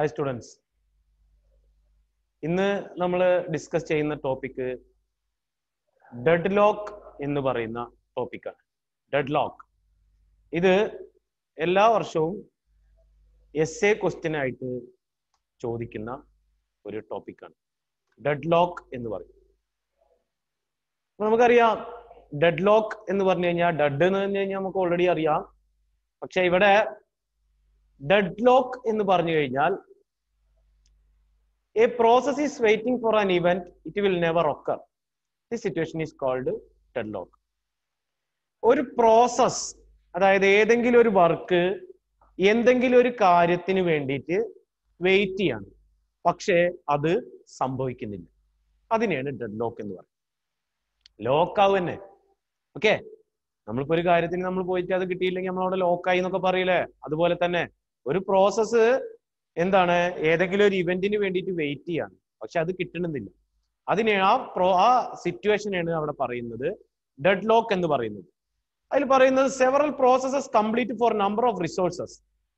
hi students ഇന്ന് നമ്മൾ discuss ചെയ്യുന്ന ടോപ്പിക്ക് ഡെഡ് ലോക്ക് എന്ന് പറയുന്ന ടോപ്പിക്കാണ് ഡെഡ് ലോക്ക് ഇത് എല്ലാ വർഷവും എസ് എ ക്വസ്റ്റ്യൻ ആയിട്ട് ചോദിക്കുന്ന ഒരു ടോപ്പിക്കാണ് ഡെഡ് ലോക്ക് എന്ന് പറയും അപ്പൊ നമുക്കറിയാം ഡെഡ് ലോക്ക് എന്ന് പറഞ്ഞു കഴിഞ്ഞാൽ ഡെഡ് എന്ന് പറഞ്ഞു കഴിഞ്ഞാൽ നമുക്ക് ഓൾറെഡി അറിയാം പക്ഷെ ഇവിടെ ഡെഡ് ലോക്ക് എന്ന് പറഞ്ഞു കഴിഞ്ഞാൽ a process is waiting for an event it will never occur the situation is called dead lock ഒരു പ്രോസസ് അതായത് ഏതെങ്കിലും ഒരു വർക്ക് എന്തെങ്കിലും ഒരു കാര്യത്തിന് വേണ്ടിയിട്ട് വെയിറ്റ് ചെയ്യാണ് പക്ഷേ അത് സംഭവിക്കുന്നില്ല അതിനെയാണ് ഡെഡ് ലോക്ക് എന്ന് പറയുന്നത് ലോക്കാവ് തന്നെ ഓക്കെ നമ്മളിപ്പോ ഒരു കാര്യത്തിന് നമ്മൾ പോയിട്ട് അത് കിട്ടിയില്ലെങ്കിൽ നമ്മളവിടെ ലോക്കായി എന്നൊക്കെ പറയില്ലേ അതുപോലെ തന്നെ ഒരു പ്രോസസ്സ് എന്താണ് ഏതെങ്കിലും ഒരു ഇവന്റിന് വേണ്ടിയിട്ട് വെയിറ്റ് ചെയ്യാണ് പക്ഷെ അത് കിട്ടണമെന്നില്ല അതിനെ ആ പ്രോ ആ സിറ്റുവേഷനാണ് അവിടെ പറയുന്നത് ഡെഡ് ലോക്ക് എന്ന് പറയുന്നത് അതിൽ പറയുന്നത് several processes complete for number of resources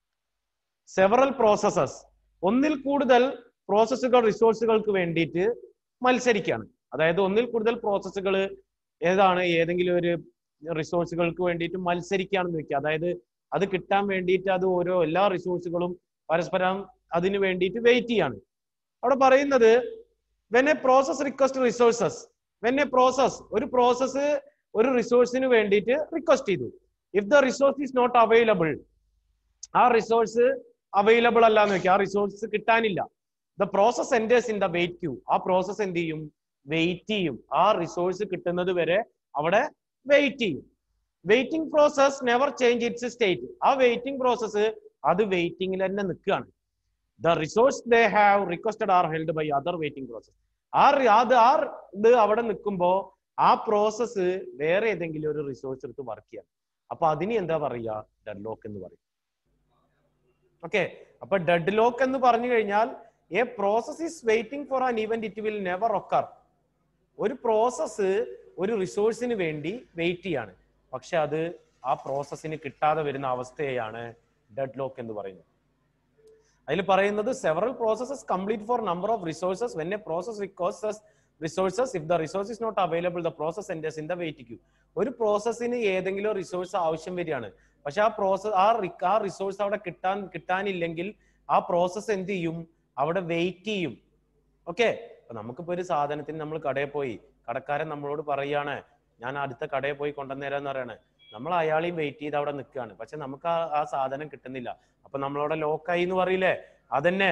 several processes ഒന്നിൽ കൂടുതൽ പ്രോസസ്സുകൾ റിസോഴ്സുകൾക്ക് വേണ്ടിയിട്ട് മത്സരിക്കുകയാണ് അതായത് ഒന്നിൽ കൂടുതൽ പ്രോസസ്സുകൾ ഏതാണ് ഏതെങ്കിലും ഒരു റിസോഴ്സുകൾക്ക് വേണ്ടിയിട്ട് മത്സരിക്കുകയാണെന്ന് വെക്കുക അതായത് അത് കിട്ടാൻ വേണ്ടിയിട്ട് അത് ഓരോ എല്ലാ റിസോഴ്സുകളും പരസ്പരം അതിന് വേണ്ടിയിട്ട് വെയിറ്റ് ചെയ്യാണ് അവിടെ പറയുന്നത് when a process request resources when a process ഒരു പ്രോസസ്സ് ഒരു റിസോഴ്സിന് വേണ്ടിയിട്ട് റിക്വസ്റ്റ് ചെയ്തു if the resource is not available ആ റിസോഴ്സ് അവൈലബിൾ അല്ല എന്ന് വെക്കുക ആ റിസോഴ്സ് കിട്ടാനില്ല the process enters in the wait queue ആ പ്രോസസ് എന്ത് ചെയ്യും വെയിറ്റ് ചെയ്യും ആ റിസോഴ്സ് കിട്ടുന്നത് വരെ അവിടെ വെയിറ്റ് ചെയ്യും waiting process never change its state ആ വെയിറ്റിംഗ് പ്രോസസ്സ് അത് വെയിറ്റിംഗിൽ തന്നെ നിൽക്കുകയാണ് the resource they have requested are held by other waiting process ആ റി- അത് ആ ഇത് അവിടെ നിൽക്കുമ്പോ ആ പ്രോസസ്സ് വേറെ ഏതെങ്കിലും ഒരു റിസോഴ്സ് എടുത്ത് വർക്ക് ചെയ്യാം അപ്പൊ അതിന് എന്താ പറയുക ഡെഡ് ലോക്ക് എന്ന് പറയും ഓക്കെ അപ്പൊ ഡെഡ് ലോക്ക് എന്ന് പറഞ്ഞു കഴിഞ്ഞാൽ a process is waiting for an event it will never occur ഒരു പ്രോസസ്സ് ഒരു റിസോഴ്സിന് വേണ്ടി വെയിറ്റ് ചെയ്യാണ് പക്ഷെ അത് ആ പ്രോസസ്സിന് കിട്ടാതെ വരുന്ന അവസ്ഥയെയാണ് ഡെഡ് ലോക്ക് എന്ന് പറയുന്നത് അതിൽ പറയുന്നത് several processes complete for number of resources when a process requests resources if the resource is not available the process enters in the wait queue ഒരു പ്രോസസ്സിന് ഏതെങ്കിലും റിസോഴ്സ് ആവശ്യം വരികയാണ് പക്ഷെ ആ പ്രോസസ് ആ റി- ആ റിസോഴ്സ് അവിടെ കിട്ടാൻ കിട്ടാനില്ലെങ്കിൽ ആ പ്രോസസ്സ് എന്ത് ചെയ്യും അവിടെ വെയിറ്റ് ചെയ്യും ഓക്കെ അപ്പൊ നമുക്കിപ്പോ ഒരു സാധനത്തിന് നമ്മൾ കടയിൽ പോയി കടക്കാരൻ നമ്മളോട് പറയാണ് ഞാൻ അടുത്ത കടയിൽ പോയി കൊണ്ടുവന്നേരാന്ന് പറയാണ് നമ്മൾ അയാളെയും വെയിറ്റ് ചെയ്ത് അവിടെ നിൽക്കുകയാണ് പക്ഷെ നമുക്ക് ആ ആ സാധനം കിട്ടുന്നില്ല അപ്പൊ നമ്മളവിടെ ലോക്കായി എന്ന് പറയില്ലേ അതന്നെ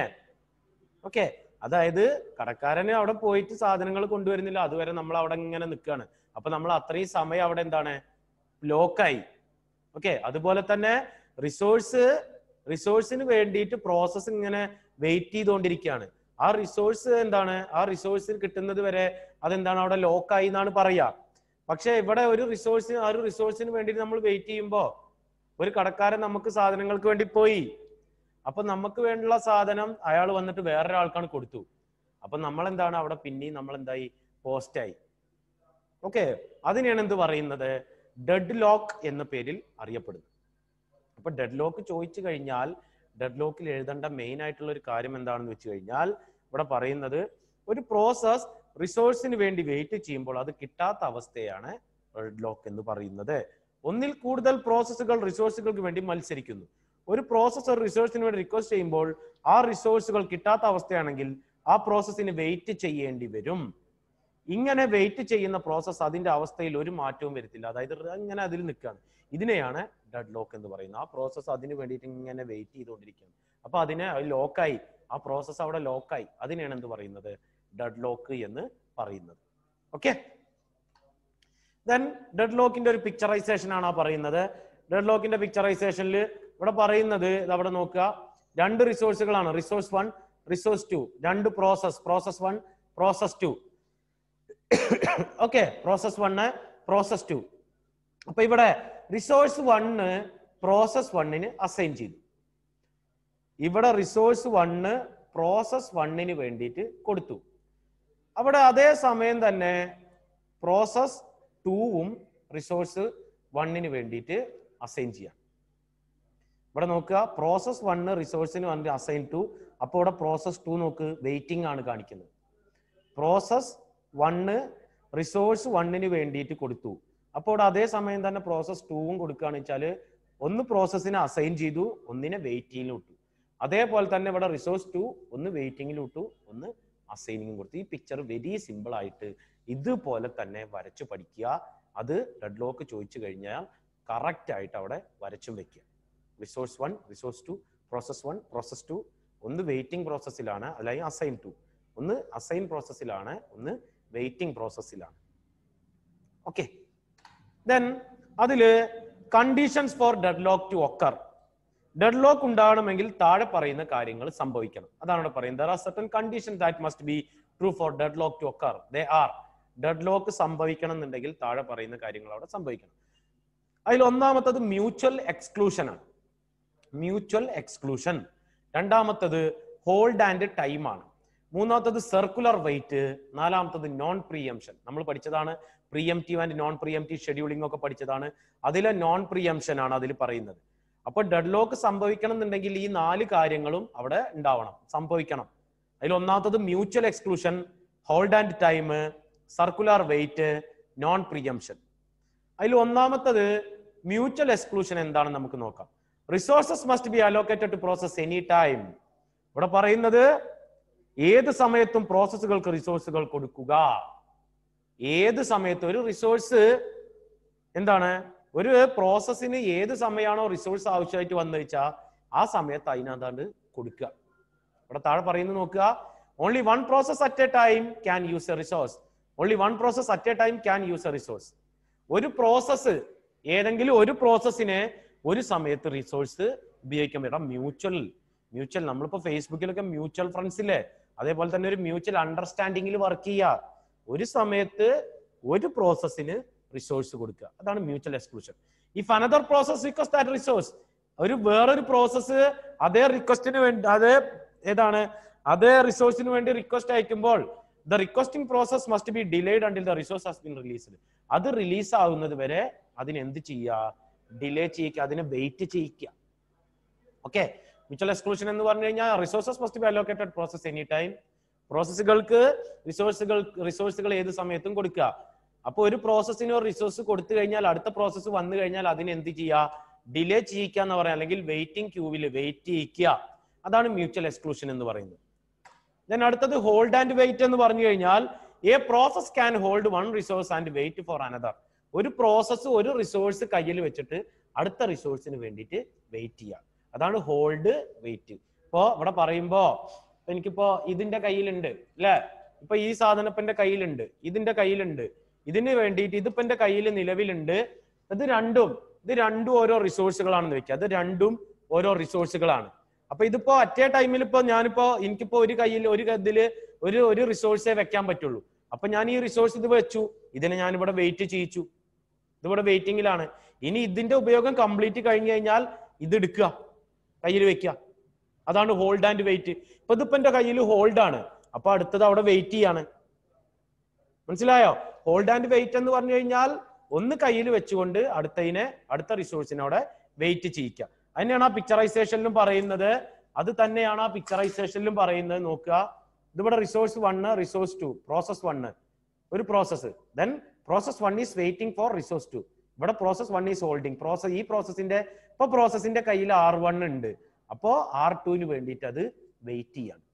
ഓക്കെ അതായത് കടക്കാരന് അവിടെ പോയിട്ട് സാധനങ്ങൾ കൊണ്ടുവരുന്നില്ല അതുവരെ നമ്മൾ അവിടെ ഇങ്ങനെ നിൽക്കുകയാണ് അപ്പൊ നമ്മൾ അത്രയും സമയം അവിടെ എന്താണ് ലോക്കായി ഓക്കെ അതുപോലെ തന്നെ റിസോഴ്സ് റിസോഴ്സിന് വേണ്ടിയിട്ട് പ്രോസസ്സ് ഇങ്ങനെ വെയിറ്റ് ചെയ്തുകൊണ്ടിരിക്കുകയാണ് ആ റിസോഴ്സ് എന്താണ് ആ റിസോഴ്സിന് കിട്ടുന്നത് വരെ അതെന്താണ് അവിടെ ലോക്കായി എന്നാണ് പറയുക പക്ഷെ ഇവിടെ ഒരു റിസോഴ്സിന് ആ ഒരു റിസോഴ്സിന് വേണ്ടിയിട്ട് നമ്മൾ വെയിറ്റ് ചെയ്യുമ്പോൾ ഒരു കടക്കാരൻ നമുക്ക് സാധനങ്ങൾക്ക് വേണ്ടി പോയി അപ്പൊ നമുക്ക് വേണ്ടിയുള്ള സാധനം അയാൾ വന്നിട്ട് വേറൊരാൾക്കാണ് കൊടുത്തു അപ്പൊ നമ്മൾ എന്താണ് അവിടെ പിന്നെയും നമ്മൾ എന്തായി പോസ്റ്റായി ഓക്കെ അതിനെയാണ് എന്ത് പറയുന്നത് ഡെഡ് ലോക്ക് എന്ന പേരിൽ അറിയപ്പെടുന്നത് അപ്പൊ ഡെഡ് ലോക്ക് ചോദിച്ചു കഴിഞ്ഞാൽ ഡെഡ് ലോക്കിൽ എഴുതേണ്ട മെയിൻ ആയിട്ടുള്ള ഒരു കാര്യം എന്താണെന്ന് വെച്ച് കഴിഞ്ഞാൽ ഇവിടെ പറയുന്നത് ഒരു പ്രോസസ് റിസോഴ്സിന് വേണ്ടി വെയിറ്റ് ചെയ്യുമ്പോൾ അത് കിട്ടാത്ത അവസ്ഥയാണ് ഡെഡ് ലോക്ക് എന്ന് പറയുന്നത് ഒന്നിൽ കൂടുതൽ പ്രോസസ്സുകൾ റിസോഴ്സുകൾക്ക് വേണ്ടി മത്സരിക്കുന്നു ഒരു പ്രോസസ് ഒരു റിസോഴ്സിന് വേണ്ടി റിക്വസ്റ്റ് ചെയ്യുമ്പോൾ ആ റിസോഴ്സുകൾ കിട്ടാത്ത അവസ്ഥയാണെങ്കിൽ ആ പ്രോസസ്സിന് വെയിറ്റ് ചെയ്യേണ്ടി വരും ഇങ്ങനെ വെയിറ്റ് ചെയ്യുന്ന പ്രോസസ്സ് അതിന്റെ അവസ്ഥയിൽ ഒരു മാറ്റവും വരുത്തില്ല അതായത് ഇങ്ങനെ അതിൽ നിൽക്കുകയാണ് ഇതിനെയാണ് ഡെഡ് ലോക്ക് എന്ന് പറയുന്നത് ആ പ്രോസസ്സ് അതിന് വേണ്ടിയിട്ട് ഇങ്ങനെ വെയിറ്റ് ചെയ്തുകൊണ്ടിരിക്കുകയാണ് അപ്പൊ അതിനെ ലോക്കായി ആ പ്രോസസ്സ് അവിടെ ലോക്കായി അതിനെയാണ് എന്ത് പറയുന്നത് ഡെഡ് ലോക്ക് എന്ന് പറയുന്നത് ഓക്കെ ദെൻ ഡെഡ് ലോക്കിന്റെ ഒരു പിക്ചറൈസേഷൻ ആണ് ആ പറയുന്നത് ഡെഡ് ലോക്കിന്റെ പിക്ചറൈസേഷനിൽ ഇവിടെ പറയുന്നത് ഇത് അവിടെ നോക്കുക രണ്ട് റിസോഴ്സുകളാണ് റിസോഴ്സ് വൺ റിസോഴ്സ് ടു രണ്ട് process process one process two okay process one process two അപ്പൊ ഇവിടെ റിസോഴ്സ് വണ്ണ് പ്രോസസ് വണ്ണിന് അസൈൻ ചെയ്തു ഇവിടെ റിസോഴ്സ് വണ്ണ് പ്രോസസ് വണ്ണിന് വേണ്ടിയിട്ട് കൊടുത്തു അവിടെ അതേ സമയം തന്നെ പ്രോസസ് ടൂവും റിസോഴ്സ് വണ്ണിന് വേണ്ടിയിട്ട് അസൈൻ ചെയ്യാം ഇവിടെ നോക്കുക പ്രോസസ് വണ്ണ് റിസോഴ്സിന് വന്നിട്ട് അസൈൻ ടു അപ്പോൾ ഇവിടെ പ്രോസസ് ടു നോക്ക് വെയിറ്റിംഗ് ആണ് കാണിക്കുന്നത് പ്രോസസ് വണ്ണ് റിസോഴ്സ് വണ്ണിന് വേണ്ടിയിട്ട് കൊടുത്തു അപ്പോൾ ഇവിടെ അതേ സമയം തന്നെ പ്രോസസ് ടൂവും കൊടുക്കുകയാണെന്ന് വെച്ചാൽ ഒന്ന് പ്രോസസ്സിനെ അസൈൻ ചെയ്തു ഒന്നിനെ വെയിറ്റിംഗിൽ ഇട്ടു അതേപോലെ തന്നെ ഇവിടെ റിസോഴ്സ് ടു ഒന്ന് വെയിറ്റിംഗിൽ ഇട്ടു ഒന്ന് അസൈനിങ്ങും കൊടുത്തു ഈ പിക്ചർ വെരി സിമ്പിൾ ആയിട്ട് ഇതുപോലെ തന്നെ വരച്ചു പഠിക്കുക അത് ഡെഡ് ലോക്ക് ചോദിച്ചു കഴിഞ്ഞാൽ കറക്റ്റ് ആയിട്ട് അവിടെ വരച്ചും വെക്കുക resource one resource two process one process two ഒന്ന് വെയിറ്റിംഗ് പ്രോസസ്സിലാണ് അല്ലെങ്കിൽ അസൈൻ ടു ഒന്ന് അസൈൻ പ്രോസസ്സിലാണ് ഒന്ന് വെയിറ്റിംഗ് പ്രോസസ്സിലാണ് ഓക്കെ ദെൻ അതില് conditions for dead lock to occur dead lock ഉണ്ടാകണമെങ്കിൽ താഴെ പറയുന്ന കാര്യങ്ങൾ സംഭവിക്കണം അതാണ് ഇവിടെ പറയുന്നത് there are certain condition that must be true for dead lock to occur they are dead lock സംഭവിക്കണം എന്നുണ്ടെങ്കിൽ താഴെ പറയുന്ന കാര്യങ്ങൾ അവിടെ സംഭവിക്കണം അതിൽ ഒന്നാമത്തത് മ്യൂച്വൽ എക്സ്ക്ലൂഷൻ ആണ് മ്യൂച്വൽ എക്സ്ക്ലൂഷൻ രണ്ടാമത്തത് ഹോൾഡ് ആൻഡ് ടൈം ആണ് മൂന്നാമത്തത് സർക്കുലർ വെയിറ്റ് നാലാമത്തത് നോൺ പ്രിയംഷൻ നമ്മൾ പഠിച്ചതാണ് preemptive and non preemptive scheduling ഒക്കെ പഠിച്ചതാണ് അതിലെ നോൺ പ്രിയംഷൻ ആണ് അതിൽ പറയുന്നത് അപ്പൊ ഡെഡ് ലോക്ക് സംഭവിക്കണം എന്നുണ്ടെങ്കിൽ ഈ നാല് കാര്യങ്ങളും അവിടെ ഉണ്ടാവണം സംഭവിക്കണം അതിൽ ഒന്നാമത്തത് mutual exclusion hold and time circular wait non preemption അതിൽ ഒന്നാമത്തത് മ്യൂച്വൽ എക്സ്ക്ലൂഷൻ എന്താണെന്ന് നമുക്ക് നോക്കാം resources must be allocated to process any time ഇവിടെ പറയുന്നത് ഏത് സമയത്തും പ്രോസസ്സുകൾക്ക് റിസോഴ്സുകൾ കൊടുക്കുക ഏത് സമയത്തും ഒരു റിസോഴ്സ് എന്താണ് ഒരു പ്രോസസ്സിന് ഏത് സമയമാണോ റിസോഴ്സ് ആവശ്യമായിട്ട് വന്നു വെച്ചാൽ ആ സമയത്ത് അതിനകത്താണ്ട് കൊടുക്കുക ഇവിടെ താഴെ പറയുന്നത് നോക്കുക only one process at a time can use a resource only one process at a time can use a resource ഒരു പ്രോസസ്സ് ഏതെങ്കിലും ഒരു പ്രോസസ്സിന് ഒരു സമയത്ത് റിസോഴ്സ് ഉപയോഗിക്കാൻ പറ്റും മ്യൂച്വൽ മ്യൂച്വൽ നമ്മളിപ്പോ ഫേസ്ബുക്കിലൊക്കെ മ്യൂച്വൽ ഫ്രണ്ട്സ് ഇല്ലേ അതേപോലെ തന്നെ ഒരു മ്യൂച്വൽ അണ്ടർസ്റ്റാൻഡിങ്ങിൽ വർക്ക് ചെയ്യുക ഒരു സമയത്ത് ഒരു പ്രോസസ്സിന് റിസോഴ്സ് കൊടുക്കുക അതാണ് mutual exclusion if another process request that resource ഒരു വേറൊരു പ്രോസസ്സ് അതേ റിക്വസ്റ്റിന് വേണ്ടി അതേ ഏതാണ് അതേ റിസോഴ്സിന് വേണ്ടി റിക്വസ്റ്റ് അയക്കുമ്പോൾ the requesting process must be delayed until the resource has been released അത് റിലീസ് ആവുന്നത് വരെ അതിന് എന്ത് ചെയ്യുക ഡിലേ ചെയ്യിക്കുക അതിനെ വെയിറ്റ് ചെയ്യിക്കുക ഓക്കെ മ്യൂച്വൽ എക്സ്ക്ലൂഷൻ എന്ന് പറഞ്ഞു കഴിഞ്ഞാൽ resources must be allocated process any time പ്രോസസ്സുകൾക്ക് റിസോഴ്സുകൾ റിസോഴ്സുകൾ ഏത് സമയത്തും കൊടുക്കുക അപ്പോൾ ഒരു പ്രോസസ്സിന് ഒരു റിസോഴ്സ് കൊടുത്തു കഴിഞ്ഞാൽ അടുത്ത പ്രോസസ്സ് വന്നു കഴിഞ്ഞാൽ അതിന് എന്ത് ചെയ്യുക ഡിലേ ചെയ്യിക്കുക എന്ന് പറയാം അല്ലെങ്കിൽ വെയിറ്റിംഗ് ക്യൂവിൽ വെയിറ്റ് ചെയ്യിക്കുക അതാണ് മ്യൂച്വൽ എക്സ്ക്ലൂഷൻ എന്ന് പറയുന്നത് ദെൻ അടുത്തത് ഹോൾഡ് ആൻഡ് വെയിറ്റ് എന്ന് പറഞ്ഞു കഴിഞ്ഞാൽ a process can hold one resource and wait for another ഒരു പ്രോസസ്സ് ഒരു റിസോഴ്സ് കയ്യിൽ വെച്ചിട്ട് അടുത്ത റിസോഴ്സിന് വേണ്ടിയിട്ട് വെയിറ്റ് ചെയ്യുക അതാണ് ഹോൾഡ് വെയിറ്റ് ഇപ്പോ ഇവിടെ പറയുമ്പോ എനിക്കിപ്പോ ഇതിന്റെ കയ്യിലുണ്ട് അല്ലെ ഇപ്പൊ ഈ സാധനം ഇപ്പൊ എന്റെ കയ്യിലുണ്ട് ഇതിന്റെ കയ്യിലുണ്ട് ഇതിന് വേണ്ടിയിട്ട് ഇതിപ്പോ എന്റെ കയ്യിൽ നിലവിലുണ്ട് ഇത് രണ്ടും ഇത് രണ്ടും ഓരോ റിസോഴ്സുകളാണെന്ന് വെക്കുക അത് രണ്ടും ഓരോ റിസോഴ്സുകളാണ് അപ്പൊ ഇതിപ്പോ അറ്റേ ടൈമിൽ ഇപ്പോ ഞാനിപ്പോ എനിക്കിപ്പോ ഒരു കയ്യിൽ ഒരു ഇതില് ഒരു ഒരു റിസോഴ്സേ വെക്കാൻ പറ്റുള്ളൂ അപ്പൊ ഞാൻ ഈ റിസോഴ്സ് ഇത് വെച്ചു ഇതിനെ ഞാൻ ഇവിടെ വെയിറ്റ് ചെയ്യിച്ചു ഇതിവിടെ വെയിറ്റിംഗിലാണ് ഇനി ഇതിന്റെ ഉപയോഗം കംപ്ലീറ്റ് കഴിഞ്ഞു കഴിഞ്ഞാൽ ഇത് എടുക്കുക കയ്യിൽ വെക്കുക അതാണ് ഹോൾഡ് ആൻഡ് വെയിറ്റ് ഇപ്പൊ ഇതിപ്പോ എന്റെ കയ്യിൽ ഹോൾഡ് ആണ് അപ്പൊ അടുത്തത് അവിടെ വെയിറ്റ് ചെയ്യാണ് മനസ്സിലായോ ഹോൾഡ് ആൻഡ് വെയിറ്റ് എന്ന് പറഞ്ഞു കഴിഞ്ഞാൽ ഒന്ന് കയ്യിൽ വെച്ചുകൊണ്ട് അടുത്തതിനെ അടുത്ത റിസോഴ്സിനെ അവിടെ വെയിറ്റ് ചെയ്യിക്കുക അതിനെയാണ് ആ പിക്ചറൈസേഷനിലും പറയുന്നത് അത് തന്നെയാണ് ആ പിക്ചറൈസേഷനിലും പറയുന്നത് നോക്കുക ഇതിവിടെ resource one resource two process one ഒരു process then process one is waiting for resource two ഇവിടെ process one is holding process ഈ പ്രോസസ്സിന്റെ ഇപ്പൊ പ്രോസസ്സിന്റെ കയ്യിൽ ആർ വൺ ഉണ്ട് അപ്പോ ആർ ടുവിന് വേണ്ടിയിട്ട് അത് വെയിറ്റ് ചെയ്യാണ്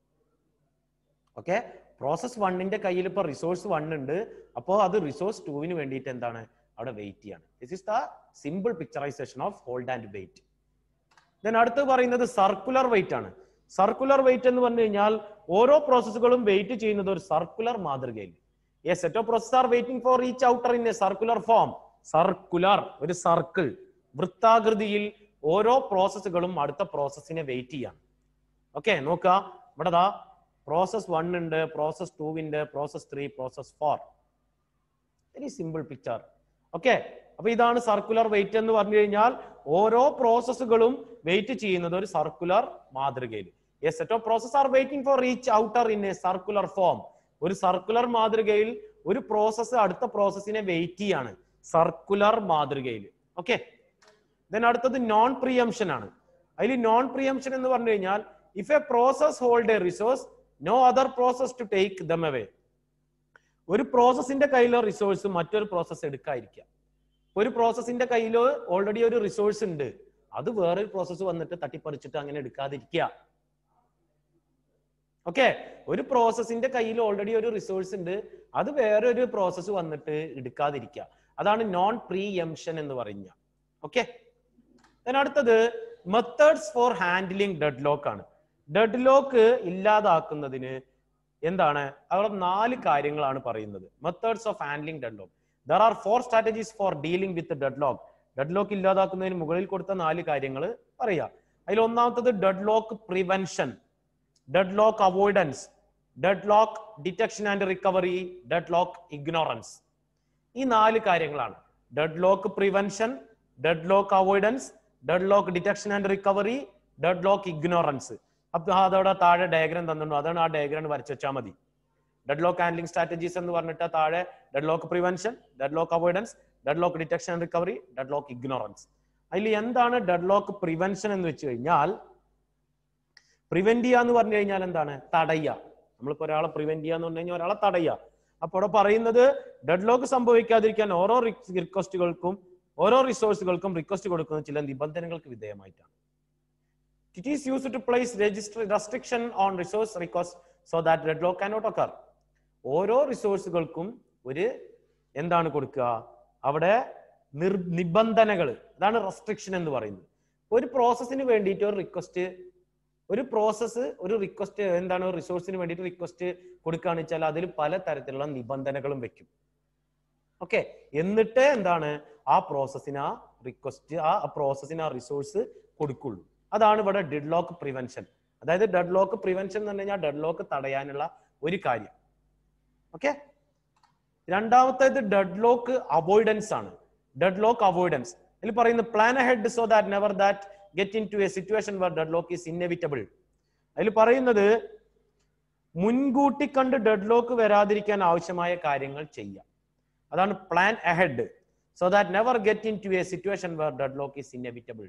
ഓക്കെ പ്രോസസ് വണ്ണിന്റെ കയ്യിൽ ഇപ്പൊ റിസോഴ്സ് വൺ ഉണ്ട് അപ്പോ അത് റിസോഴ്സ് ടുവിന് വേണ്ടിയിട്ട് എന്താണ് അവിടെ വെയിറ്റ് ചെയ്യാണ് this is the simple picturization of hold and wait then അടുത്ത് പറയുന്നത് സർക്കുലർ വെയിറ്റ് ആണ് സർക്കുലർ വെയിറ്റ് എന്ന് പറഞ്ഞു കഴിഞ്ഞാൽ ഓരോ പ്രോസസ്സുകളും വെയിറ്റ് ചെയ്യുന്നത് ഒരു സർക്കുലർ മാതൃകയിൽ a set of process are waiting for each other in a circular form circular ഒരു സർക്കിൾ വൃത്താകൃതിയിൽ ഓരോ പ്രോസസ്സുകളും അടുത്ത പ്രോസസ്സിനെ വെയിറ്റ് ചെയ്യാണ് ഓക്കെ നോക്കുക ഇവിടെ ദാ പ്രോസസ് വൺ ഉണ്ട് പ്രോസസ് ടു ഉണ്ട് process three process four very simple picture okay അപ്പൊ ഇതാണ് സർക്കുലർ വെയിറ്റ് എന്ന് പറഞ്ഞു കഴിഞ്ഞാൽ ഓരോ പ്രോസസ്സുകളും വെയിറ്റ് ചെയ്യുന്നത് ഒരു സർക്കുലർ മാതൃകയിൽ a set of process are waiting for each other in a circular form ഒരു സർക്കുലർ മാതൃകയിൽ ഒരു പ്രോസസ്സ് അടുത്ത പ്രോസസ്സിനെ വെയിറ്റ് ചെയ്യാണ് സർക്കുലർ മാതൃകയിൽ ഓക്കെ ദെൻ അടുത്തത് നോൺ പ്രിയംഷൻ ആണ് അതിൽ നോൺ പ്രിയംഷൻ എന്ന് പറഞ്ഞു കഴിഞ്ഞാൽ if a process hold a resource no other process to take them away ഒരു പ്രോസസ്സിന്റെ കയ്യിലോ റിസോഴ്സ് മറ്റൊരു പ്രോസസ്സ് എടുക്കാതിരിക്കുക ഒരു പ്രോസസ്സിന്റെ കയ്യിൽ ഓൾറെഡി ഒരു റിസോഴ്സ് ഉണ്ട് അത് വേറൊരു പ്രോസസ്സ് വന്നിട്ട് തട്ടിപ്പറിച്ചിട്ട് അങ്ങനെ എടുക്കാതിരിക്കുക ഓക്കെ ഒരു പ്രോസസ്സിന്റെ കയ്യിൽ ഓൾറെഡി ഒരു റിസോഴ്സ് ഉണ്ട് അത് വേറെ ഒരു പ്രോസസ്സ് വന്നിട്ട് എടുക്കാതിരിക്കുക അതാണ് നോൺ പ്രീ എംഷൻ എന്ന് പറയുക ഓക്കെ അടുത്തത് methods for handling dead lock ആണ് ഡെഡ് ലോക്ക് ഇല്ലാതാക്കുന്നതിന് എന്താണ് അവിടെ നാല് കാര്യങ്ങളാണ് പറയുന്നത് methods of handling dead lock there are four strategies for dealing with dead lock dead lock ഇല്ലാതാക്കുന്നതിന് മുകളിൽ കൊടുത്ത നാല് കാര്യങ്ങൾ പറയാം അതിൽ ഒന്നാമത്തത് dead lock prevention dead lock avoidance dead lock detection and recovery dead lock ignorance ഈ നാല് കാര്യങ്ങളാണ് dead lock prevention dead lock avoidance dead lock detection and recovery dead lock ignorance അപ്പൊ അതവിടെ താഴെ ഡയഗ്രാം തന്നിട്ടുണ്ട് അതാണ് ആ ഡയഗ്രാം വരച്ചു വെച്ചാൽ മതി ഡെഡ് ലോക്ക് ഹാൻഡ്ലിംഗ് സ്ട്രാറ്റജീസ് എന്ന് പറഞ്ഞിട്ട് താഴെ dead lock prevention dead lock avoidance dead lock detection and recovery dead lock ignorance അതിൽ എന്താണ് ഡെഡ് ലോക്ക് പ്രിവെൻഷൻ എന്ന് വെച്ച് കഴിഞ്ഞാൽ പ്രിവെന്റ് ചെയ്യുക എന്ന് പറഞ്ഞു കഴിഞ്ഞാൽ എന്താണ് തടയുക നമ്മളിപ്പോ ഒരാളെ പ്രിവെന്റ് ചെയ്യുക എന്ന് പറഞ്ഞു കഴിഞ്ഞാൽ ഒരാളെ തടയുക അപ്പൊ അവിടെ പറയുന്നത് ഡെഡ് ലോക്ക് സംഭവിക്കാതിരിക്കാൻ ഓരോ റിക്വസ്റ്റുകൾക്കും ഓരോ റിസോഴ്സുകൾക്കും റിക്വസ്റ്റ് കൊടുക്കുന്ന ചില നിബന്ധനകൾക്ക് വിധേയമായിട്ടാണ് it is use to place register restriction on resource request so that dead lock cannot occur ഓരോ റിസോഴ്സുകൾക്കും ഒരു എന്താണ് കൊടുക്കുക അവിടെ നിർ നിബന്ധനകൾ അതാണ് റെസ്ട്രിക്ഷൻ എന്ന് പറയുന്നത് ഒരു പ്രോസസ്സിന് വേണ്ടിയിട്ട് ഒരു റിക്വസ്റ്റ് ഒരു പ്രോസസ്സ് ഒരു റിക്വസ്റ്റ് എന്താണ് റിസോഴ്സിന് വേണ്ടിയിട്ട് റിക്വസ്റ്റ് കൊടുക്കുകയാണെന്ന് വെച്ചാൽ അതിൽ പല തരത്തിലുള്ള നിബന്ധനകളും വെക്കും ഓക്കെ എന്നിട്ട് എന്താണ് ആ പ്രോസസ്സിന് ആ റിക്വസ്റ്റ് ആ പ്രോസസ്സിന് ആ റിസോഴ്സ് കൊടുക്കുള്ളൂ അതാണ് ഇവിടെ ഡെഡ് ലോക്ക് പ്രിവെൻഷൻ അതായത് ഡെഡ് ലോക്ക് പ്രിവെൻഷൻ എന്ന് പറഞ്ഞു കഴിഞ്ഞാൽ ഡെഡ് ലോക്ക് തടയാനുള്ള ഒരു കാര്യം ഓക്കെ രണ്ടാമത്തേത് ഡെഡ് ലോക്ക് അവോയ്ഡൻസ് ആണ് ഡെഡ് ലോക്ക് അവോയ്ഡൻസ് ഇതിൽ പറയുന്നത് plan ahead so that never that get into a situation where dead lock is inevitable അതിൽ പറയുന്നത് മുൻകൂട്ടി കണ്ട് ഡെഡ് ലോക്ക് വരാതിരിക്കാൻ ആവശ്യമായ കാര്യങ്ങൾ ചെയ്യാം അതാണ് plan ahead so that never get into a situation where dead lock is inevitable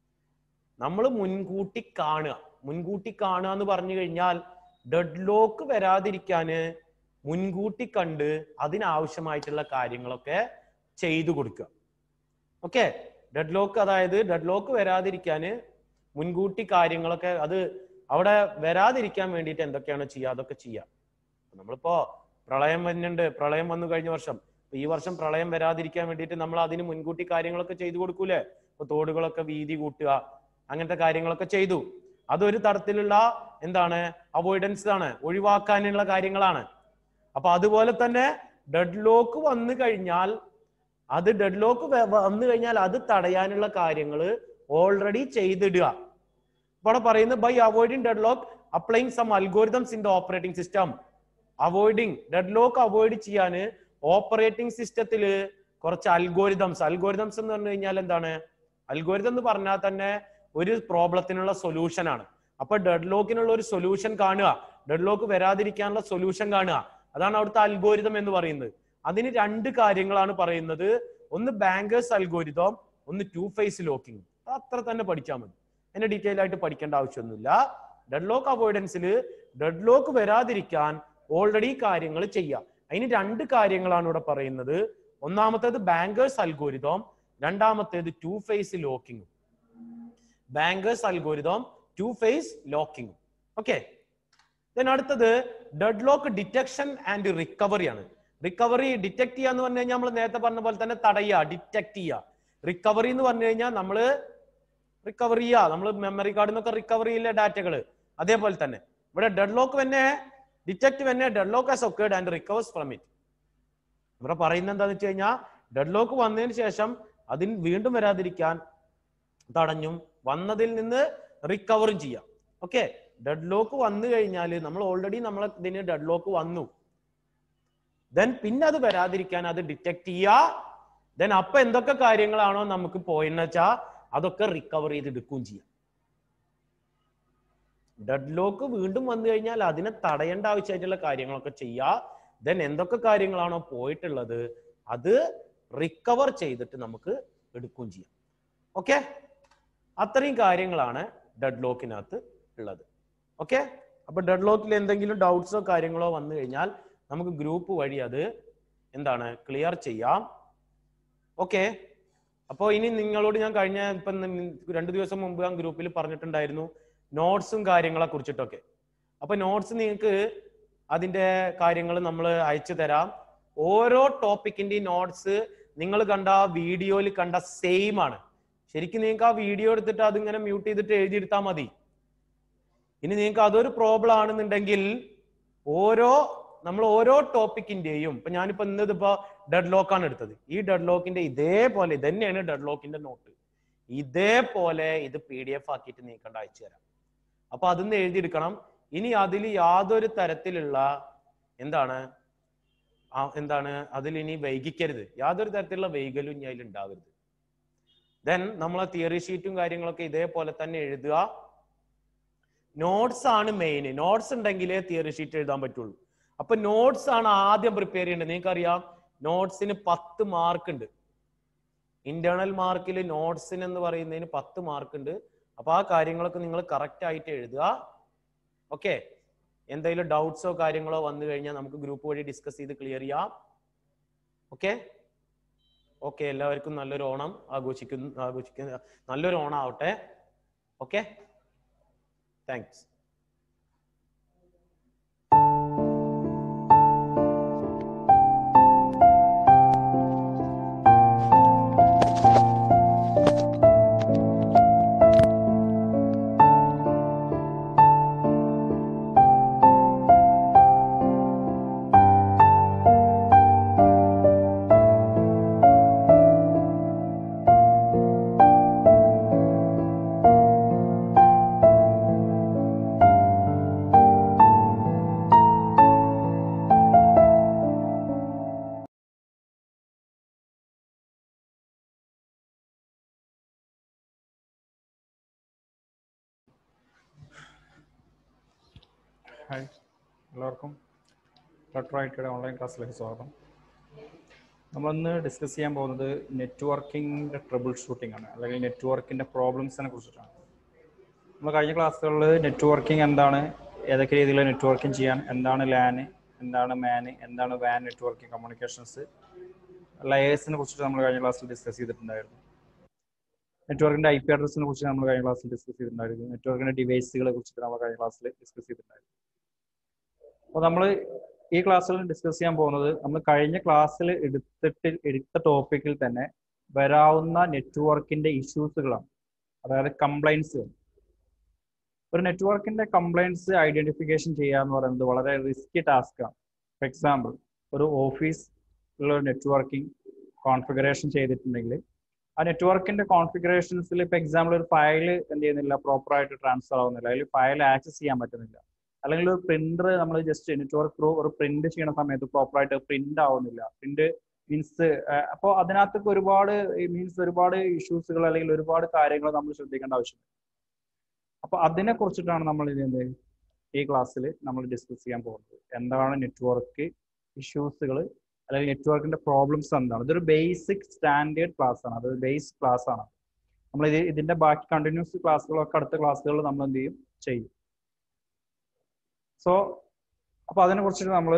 നമ്മൾ മുൻകൂട്ടി കാണുക മുൻകൂട്ടി കാണുക എന്ന് പറഞ്ഞു കഴിഞ്ഞാൽ ഡെഡ് ലോക്ക് വരാതിരിക്കാന് മുൻകൂട്ടി കണ്ട് അതിനാവശ്യമായിട്ടുള്ള കാര്യങ്ങളൊക്കെ ചെയ്തു കൊടുക്കുക ഓക്കെ ഡെഡ് ലോക്ക് അതായത് ഡെഡ് ലോക്ക് വരാതിരിക്കാന് മുൻകൂട്ടി കാര്യങ്ങളൊക്കെ അത് അവിടെ വരാതിരിക്കാൻ വേണ്ടിയിട്ട് എന്തൊക്കെയാണ് ചെയ്യുക അതൊക്കെ ചെയ്യുക നമ്മളിപ്പോ പ്രളയം വരുന്നുണ്ട് പ്രളയം വന്നു കഴിഞ്ഞ വർഷം ഇപ്പൊ ഈ വർഷം പ്രളയം വരാതിരിക്കാൻ വേണ്ടിയിട്ട് നമ്മൾ അതിന് മുൻകൂട്ടി കാര്യങ്ങളൊക്കെ ചെയ്തു കൊടുക്കൂലേ ഇപ്പൊ തോടുകളൊക്കെ വീതി കൂട്ടുക അങ്ങനത്തെ കാര്യങ്ങളൊക്കെ ചെയ്തു അതൊരു തരത്തിലുള്ള എന്താണ് അവോയ്ഡൻസ് ആണ് ഒഴിവാക്കാനുള്ള കാര്യങ്ങളാണ് അപ്പൊ അതുപോലെ തന്നെ ഡെഡ് ലോക്ക് വന്നു കഴിഞ്ഞാൽ അത് ഡെഡ് ലോക്ക് വന്നു കഴിഞ്ഞാൽ അത് തടയാനുള്ള കാര്യങ്ങൾ ഓൾറെഡി ചെയ്തിടുക ഇവിടെ പറയുന്നത് by avoiding dead lock applying some algorithms in the operating system avoiding dead lock avoid ചെയ്യാന് ഓപ്പറേറ്റിംഗ് സിസ്റ്റത്തിൽ കുറച്ച് അൽഗോരിതംസ് അൽഗോരിതംസ് എന്ന് പറഞ്ഞു കഴിഞ്ഞാൽ എന്താണ് അൽഗോരിതം എന്ന് പറഞ്ഞാൽ തന്നെ ഒരു പ്രോബ്ലത്തിനുള്ള സൊല്യൂഷൻ ആണ് അപ്പൊ ഡെഡ് ലോക്കിനുള്ള ഒരു സൊല്യൂഷൻ കാണുക ഡെഡ് ലോക്ക് വരാതിരിക്കാനുള്ള സൊല്യൂഷൻ കാണുക അതാണ് അവിടുത്തെ അൽഗോരിതം എന്ന് പറയുന്നത് അതിന് രണ്ട് കാര്യങ്ങളാണ് പറയുന്നത് ഒന്ന് ബാങ്കേഴ്സ് അൽഗോരിതം ഒന്ന് ടു ഫേസ് ലോക്കിംഗ് അത്ര തന്നെ പഠിച്ചാൽ മതി അതിന്റെ ഡീറ്റെയിൽ ആയിട്ട് പഠിക്കേണ്ട ആവശ്യമൊന്നുമില്ല ഡെഡ് ലോക്ക് അവോയ്ഡൻസിൽ ഡെഡ് ലോക്ക് വരാതിരിക്കാൻ ഓൾറെഡി കാര്യങ്ങൾ ചെയ്യാം അതിന് രണ്ട് കാര്യങ്ങളാണ് ഇവിടെ പറയുന്നത് ഒന്നാമത്തേത് ബാങ്കേഴ്സ് അൽഗോരിതം രണ്ടാമത്തേത് two phase locking banker's algorithm two phase locking okay then അടുത്തത് dead lock detection and recovery ആണ് റിക്കവറി ഡിറ്റക്ട് ചെയ്യുക എന്ന് പറഞ്ഞു കഴിഞ്ഞാൽ നമ്മൾ നേരത്തെ പറഞ്ഞ പോലെ തന്നെ തടയുക ഡിറ്റക്ട് ചെയ്യുക റിക്കവറി എന്ന് പറഞ്ഞു കഴിഞ്ഞാൽ നമ്മൾ റിക്കവർ ചെയ്യുക നമ്മൾ മെമ്മറി കാർഡിൽ നിന്നൊക്കെ റിക്കവർ ചെയ്യില്ല ഡാറ്റകൾ അതേപോലെ തന്നെ ഇവിടെ ഡെഡ് ലോക്ക് തന്നെ ഡിറ്റക്ട് തന്നെ dead lock has occurred and recovers from it ഇവിടെ പറയുന്നത് എന്താണെന്ന് വെച്ച് കഴിഞ്ഞാൽ ഡെഡ് ലോക്ക് വന്നതിന് ശേഷം അതിന് വീണ്ടും വരാതിരിക്കാൻ തടഞ്ഞും വന്നതിൽ നിന്ന് റിക്കവറും ചെയ്യാം ഓക്കെ ഡെഡ് ലോക്ക് വന്നു കഴിഞ്ഞാൽ നമ്മൾ ഓൾറെഡി നമ്മൾ ഇതിന് ഡെഡ് ലോക്ക് വന്നു ദെൻ പിന്നെ അത് വരാതിരിക്കാൻ അത് ഡിറ്റക്ട് ചെയ്യുക ദെൻ അപ്പൊ എന്തൊക്കെ കാര്യങ്ങളാണോ നമുക്ക് പോയെന്ന് വെച്ചാൽ അതൊക്കെ റിക്കവർ ചെയ്ത് എടുക്കുകയും ചെയ്യാം ഡെഡ് ലോക്ക് വീണ്ടും വന്നു കഴിഞ്ഞാൽ അതിനെ തടയേണ്ട ആവശ്യമായിട്ടുള്ള കാര്യങ്ങളൊക്കെ ചെയ്യുക ദെൻ എന്തൊക്കെ കാര്യങ്ങളാണോ പോയിട്ടുള്ളത് അത് റിക്കവർ ചെയ്തിട്ട് നമുക്ക് എടുക്കുകയും ചെയ്യാം ഓക്കെ അത്രയും കാര്യങ്ങളാണ് ഡെഡ് ലോക്കിനകത്ത് ഉള്ളത് ഓക്കെ അപ്പൊ ഡെഡ് ലോക്കിൽ എന്തെങ്കിലും ഡൗട്ട്സോ കാര്യങ്ങളോ വന്നു കഴിഞ്ഞാൽ നമുക്ക് ഗ്രൂപ്പ് വഴി അത് എന്താണ് ക്ലിയർ ചെയ്യാം ഓക്കെ അപ്പോൾ ഇനി നിങ്ങളോട് ഞാൻ കഴിഞ്ഞ ഇപ്പം രണ്ട് ദിവസം മുമ്പ് ഞാൻ ഗ്രൂപ്പിൽ പറഞ്ഞിട്ടുണ്ടായിരുന്നു നോട്ട്സും കാര്യങ്ങളെ കുറിച്ചിട്ടൊക്കെ അപ്പൊ നോട്ട്സ് നിങ്ങൾക്ക് അതിന്റെ കാര്യങ്ങൾ നമ്മൾ അയച്ചു തരാം ഓരോ ടോപ്പിക്കിന്റെയും നോട്ട്സ് നിങ്ങൾ കണ്ട ആ വീഡിയോയിൽ കണ്ട സെയിം ആണ് ശരിക്കും നിങ്ങൾക്ക് ആ വീഡിയോ എടുത്തിട്ട് അതിങ്ങനെ മ്യൂട്ട് ചെയ്തിട്ട് എഴുതിയെടുത്താൽ മതി ഇനി നിങ്ങൾക്ക് അതൊരു പ്രോബ്ലം ആണെന്നുണ്ടെങ്കിൽ ഓരോ നമ്മൾ ഓരോ ടോപ്പിക്കിന്റെയും ഇപ്പൊ ഞാനിപ്പോ ഇന്നത് ഇപ്പൊ ഡെഡ് ലോക്കാണ് എടുത്തത് ഈ ഡെഡ് ലോക്കിന്റെ ഇതേപോലെ ഇത് തന്നെയാണ് ഡെഡ് ലോക്കിന്റെ നോട്ട് ഇതേപോലെ ഇത് പി ഡി എഫ് ആക്കിയിട്ട് നീക്കണ്ട അയച്ചു തരാം അപ്പൊ അതൊന്ന് എഴുതിയെടുക്കണം ഇനി അതിൽ യാതൊരു തരത്തിലുള്ള എന്താണ് ആ എന്താണ് അതിൽ ഇനി വൈകിക്കരുത് യാതൊരു തരത്തിലുള്ള വൈകലും ഇനി അതിൽ ഉണ്ടാവരുത് ദെൻ നമ്മളെ തിയറി ഷീറ്റും കാര്യങ്ങളൊക്കെ ഇതേപോലെ തന്നെ എഴുതുക നോട്ട്സ് ആണ് മെയിൻ നോട്ട്സ് ഉണ്ടെങ്കിലേ തിയറി ഷീറ്റ് എഴുതാൻ പറ്റുള്ളൂ അപ്പൊ നോട്ട്സ് ആണ് ആദ്യം പ്രിപ്പയർ ചെയ്യേണ്ടത് നിങ്ങൾക്കറിയാം നോട്ട്സിന് പത്ത് മാർക്ക് ഉണ്ട് ഇന്റേണൽ മാർക്കിൽ നോട്ട്സിന് എന്ന് പറയുന്നതിന് പത്ത് മാർക്ക് ഉണ്ട് അപ്പൊ ആ കാര്യങ്ങളൊക്കെ നിങ്ങൾ കറക്റ്റ് ആയിട്ട് എഴുതുക ഓക്കെ എന്തെങ്കിലും ഡൗട്ട്സോ കാര്യങ്ങളോ വന്നു കഴിഞ്ഞാൽ നമുക്ക് ഗ്രൂപ്പ് വഴി ഡിസ്കസ് ചെയ്ത് ക്ലിയർ ചെയ്യാം ഓക്കെ ഓക്കെ എല്ലാവർക്കും നല്ലൊരു ഓണം ആഘോഷിക്കുന്നു ആഘോഷിക്കുന്ന നല്ലൊരു ഓണം ആവട്ടെ ഓക്കെ താങ്ക്സ് ഹായ് എല്ലാവർക്കും ലെറ്റർ ഐറ്റിയുടെ ഓൺലൈൻ ക്ലാസ്സിലേക്ക് സ്വാഗതം നമ്മളിന്ന് ഡിസ്കസ് ചെയ്യാൻ പോകുന്നത് നെറ്റ്വർക്കിംഗിൻ്റെ ട്രബിൾ ഷൂട്ടിംഗ് ആണ് അല്ലെങ്കിൽ നെറ്റ്വർക്കിൻ്റെ പ്രോബ്ലംസിനെ കുറിച്ചിട്ടാണ് നമ്മൾ കഴിഞ്ഞ ക്ലാസ്സുകളിൽ നെറ്റ്വർക്കിംഗ് എന്താണ് ഏതൊക്കെ രീതിയിൽ നെറ്റ്വർക്കിംഗ് ചെയ്യാൻ എന്താണ് ലാന് എന്താണ് മാന് എന്താണ് വാൻ നെറ്റ്വർക്കിംഗ് കമ്മ്യൂണിക്കേഷൻസ് ലെയേഴ്സിനെ കുറിച്ചിട്ട് നമ്മൾ കഴിഞ്ഞ ക്ലാസ്സിൽ ഡിസ്കസ് ചെയ്തിട്ടുണ്ടായിരുന്നു നെറ്റ്വർക്കിന്റെ ഐ പി അഡ്രസ്സിനെ കുറിച്ച് നമ്മൾ കഴിഞ്ഞ ക്ലാസ്സിൽ ഡിസ്കസ് ചെയ്തിട്ടുണ്ടായിരുന്നു നെറ്റ്വർക്കിന്റെ ഡിവൈസുകളെ കുറിച്ചിട്ട് നമ്മൾ കഴിഞ്ഞ ക്ലാസ്സിൽ ഡിസ്കസ് ചെയ്തിട്ടുണ്ടായിരുന്നു അപ്പോൾ നമ്മൾ ഈ ക്ലാസ്സിൽ ഡിസ്കസ് ചെയ്യാൻ പോകുന്നത് നമ്മൾ കഴിഞ്ഞ ക്ലാസ്സിൽ എടുത്തിട്ട് എടുത്ത ടോപ്പിക്കിൽ തന്നെ വരാവുന്ന നെറ്റ്വർക്കിന്റെ ഇഷ്യൂസുകളാണ് അതായത് കംപ്ലൈൻസ് ഒരു നെറ്റ്വർക്കിന്റെ കംപ്ലൈൻസ് ഐഡന്റിഫിക്കേഷൻ ചെയ്യുക എന്ന് പറയുന്നത് വളരെ റിസ്കി ടാസ്ക്കാണ് ഫോർ എക്സാമ്പിൾ ഒരു ഓഫീസ് ഉള്ള നെറ്റ്വർക്കിംഗ് കോൺഫിഗറേഷൻ ചെയ്തിട്ടുണ്ടെങ്കിൽ ആ നെറ്റ്വർക്കിന്റെ കോൺഫിഗറേഷൻസിൽ ഇപ്പൊ എക്സാമ്പിൾ ഒരു ഫയൽ എന്ത് ചെയ്യുന്നില്ല പ്രോപ്പർ ആയിട്ട് ട്രാൻസ്ഫർ ആവുന്നില്ല അല്ലെങ്കിൽ ഫയൽ ആക്സസ് ചെയ്യാൻ പറ്റുന്നില്ല അല്ലെങ്കിൽ ഒരു പ്രിന്റർ നമ്മൾ ജസ്റ്റ് നെറ്റ്വർക്ക് ത്രൂ ഒരു പ്രിന്റ് ചെയ്യുന്ന സമയത്ത് പ്രോപ്പർ ആയിട്ട് പ്രിന്റ് ആവുന്നില്ല പ്രിന്റ് മീൻസ് അപ്പോൾ അതിനകത്തൊക്കെ ഒരുപാട് മീൻസ് ഒരുപാട് ഇഷ്യൂസുകൾ അല്ലെങ്കിൽ ഒരുപാട് കാര്യങ്ങൾ നമ്മൾ ശ്രദ്ധിക്കേണ്ട ആവശ്യമുണ്ട് അപ്പൊ അതിനെ കുറിച്ചിട്ടാണ് നമ്മൾ ഇത് ഈ ക്ലാസ്സിൽ നമ്മൾ ഡിസ്കസ് ചെയ്യാൻ പോകുന്നത് എന്താണ് നെറ്റ്വർക്ക് ഇഷ്യൂസുകൾ അല്ലെങ്കിൽ നെറ്റ്വർക്കിന്റെ പ്രോബ്ലംസ് എന്താണ് ഇതൊരു ബേസിക് സ്റ്റാൻഡേർഡ് ക്ലാസ് ആണ് അതൊരു ബേസ് ക്ലാസ് ആണ് നമ്മൾ ഇത് ഇതിന്റെ ബാക്കി കണ്ടിന്യൂസ് ക്ലാസ്സുകളൊക്കെ അടുത്ത ക്ലാസ്സുകളിൽ നമ്മൾ എന്ത് ചെയ്യും ചെയ്യും സോ അപ്പൊ അതിനെ കുറിച്ചിട്ട് നമ്മൾ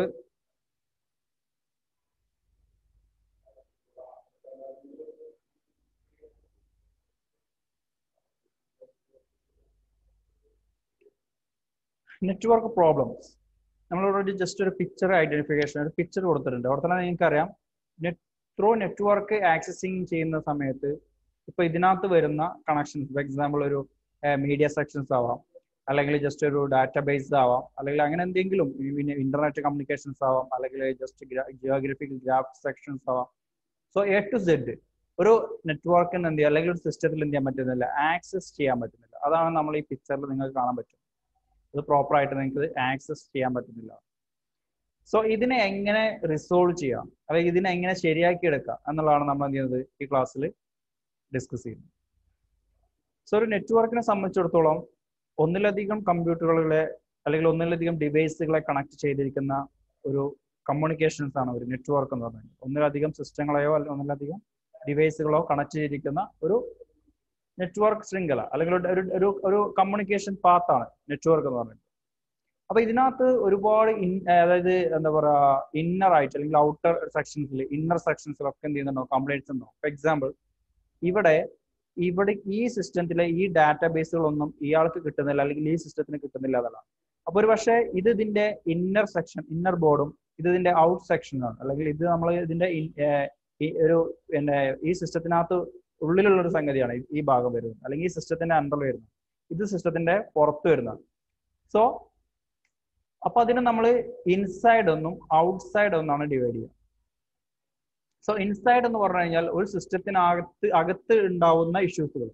നെറ്റ്വർക്ക് പ്രോബ്ലംസ് നമ്മൾ ഓൾറെഡി ജസ്റ്റ് ഒരു പിക്ചർ ഐഡന്റിഫിക്കേഷൻ ഒരു പിക്ചർ കൊടുത്തിട്ടുണ്ട് അവിടെ തന്നെ നിങ്ങൾക്കറിയാം നെറ്റ് ത്രൂ നെറ്റ്വർക്ക് ആക്സസിങ് ചെയ്യുന്ന സമയത്ത് ഇപ്പൊ ഇതിനകത്ത് വരുന്ന കണക്ഷൻസ് ഫോർ എക്സാമ്പിൾ ഒരു മീഡിയ സെക്ഷൻസ് ആവാം അല്ലെങ്കിൽ ജസ്റ്റ് ഒരു ഡാറ്റാബേസ് ആവാം അല്ലെങ്കിൽ അങ്ങനെ എന്തെങ്കിലും പിന്നെ ഇന്റർനെറ്റ് കമ്മ്യൂണിക്കേഷൻസ് ആവാം അല്ലെങ്കിൽ ജസ്റ്റ് ജിയോഗ്രഫിക്കൽ ഗ്രാഫ് സെക്ഷൻസ് ആവാം സോ എ ടു സെഡ് ഒരു നെറ്റ്വർക്കിന് എന്ത് ചെയ്യുക അല്ലെങ്കിൽ ഒരു സിസ്റ്റത്തിൽ എന്ത് ചെയ്യാൻ പറ്റുന്നില്ല ആക്സസ് ചെയ്യാൻ പറ്റുന്നില്ല അതാണ് നമ്മൾ ഈ പിക്ചറിൽ നിങ്ങൾക്ക് കാണാൻ പറ്റും അത് പ്രോപ്പർ ആയിട്ട് നിങ്ങൾക്ക് ആക്സസ് ചെയ്യാൻ പറ്റുന്നില്ല സോ ഇതിനെ എങ്ങനെ റിസോൾവ് ചെയ്യാം അല്ലെങ്കിൽ ഇതിനെ എങ്ങനെ ശരിയാക്കി എടുക്കാം എന്നുള്ളതാണ് നമ്മൾ എന്ത് ചെയ്യുന്നത് ഈ ക്ലാസ്സിൽ ഡിസ്കസ് ചെയ്യുന്നത് സോ ഒരു നെറ്റ്വർക്കിനെ സംബന്ധിച്ചിടത്തോളം ഒന്നിലധികം കമ്പ്യൂട്ടറുകളെ അല്ലെങ്കിൽ ഒന്നിലധികം ഡിവൈസുകളെ കണക്ട് ചെയ്തിരിക്കുന്ന ഒരു കമ്മ്യൂണിക്കേഷൻസ് ആണ് ഒരു നെറ്റ്വർക്ക് എന്ന് പറയുന്നത് ഒന്നിലധികം സിസ്റ്റങ്ങളെയോ അല്ലെങ്കിൽ ഒന്നിലധികം ഡിവൈസുകളോ കണക്ട് ചെയ്തിരിക്കുന്ന ഒരു നെറ്റ്വർക്ക് ശൃംഖല അല്ലെങ്കിൽ ഒരു ഒരു ഒരു കമ്മ്യൂണിക്കേഷൻ പാത്താണ് നെറ്റ്വർക്ക് എന്ന് പറയുന്നത് അപ്പൊ ഇതിനകത്ത് ഒരുപാട് ഇൻ അതായത് എന്താ പറയാ ഇന്നർ ആയിട്ട് അല്ലെങ്കിൽ ഔട്ടർ സെക്ഷൻസിൽ ഇന്നർ സെക്ഷൻസിലൊക്കെ എന്ത് ചെയ്യുന്നുണ്ടോ കംപ്ലൈൻറ്റ്സ് ഉണ്ടോ ഫോർ എക്സാമ്പിൾ ഇവിടെ ഇവിടെ ഈ സിസ്റ്റത്തിലെ ഈ ഡാറ്റാബേസുകളൊന്നും ഇയാൾക്ക് കിട്ടുന്നില്ല അല്ലെങ്കിൽ ഈ സിസ്റ്റത്തിന് കിട്ടുന്നില്ല എന്നുള്ളതാണ് അപ്പൊ ഒരു പക്ഷേ ഇത് ഇതിന്റെ ഇന്നർ സെക്ഷൻ ഇന്നർ ബോർഡും ഇത് ഇതിന്റെ ഔട്ട് സെക്ഷനാണ് അല്ലെങ്കിൽ ഇത് നമ്മൾ ഇതിന്റെ ഇൻ- ഏർ ഈ ഒരു പിന്നെ ഈ സിസ്റ്റത്തിനകത്ത് ഉള്ളിലുള്ള ഒരു സംഗതിയാണ് ഈ- ഈ ഭാഗം വരുന്നത് അല്ലെങ്കിൽ ഈ സിസ്റ്റത്തിന്റെ അണ്ടറിൽ വരുന്നത് ഇത് സിസ്റ്റത്തിന്റെ പുറത്ത് വരുന്നതാണ് സോ അപ്പൊ അതിനെ നമ്മൾ ഇൻസൈഡ് ഒന്നും ഔട്ട്സൈഡ് ഒന്നാണ് ഡിവൈഡ് ചെയ്യുക സോ ഇൻസൈഡ് എന്ന് പറഞ്ഞു കഴിഞ്ഞാൽ ഒരു സിസ്റ്റത്തിനകത്ത് അകത്ത് ഉണ്ടാവുന്ന ഇഷ്യൂസുകൾ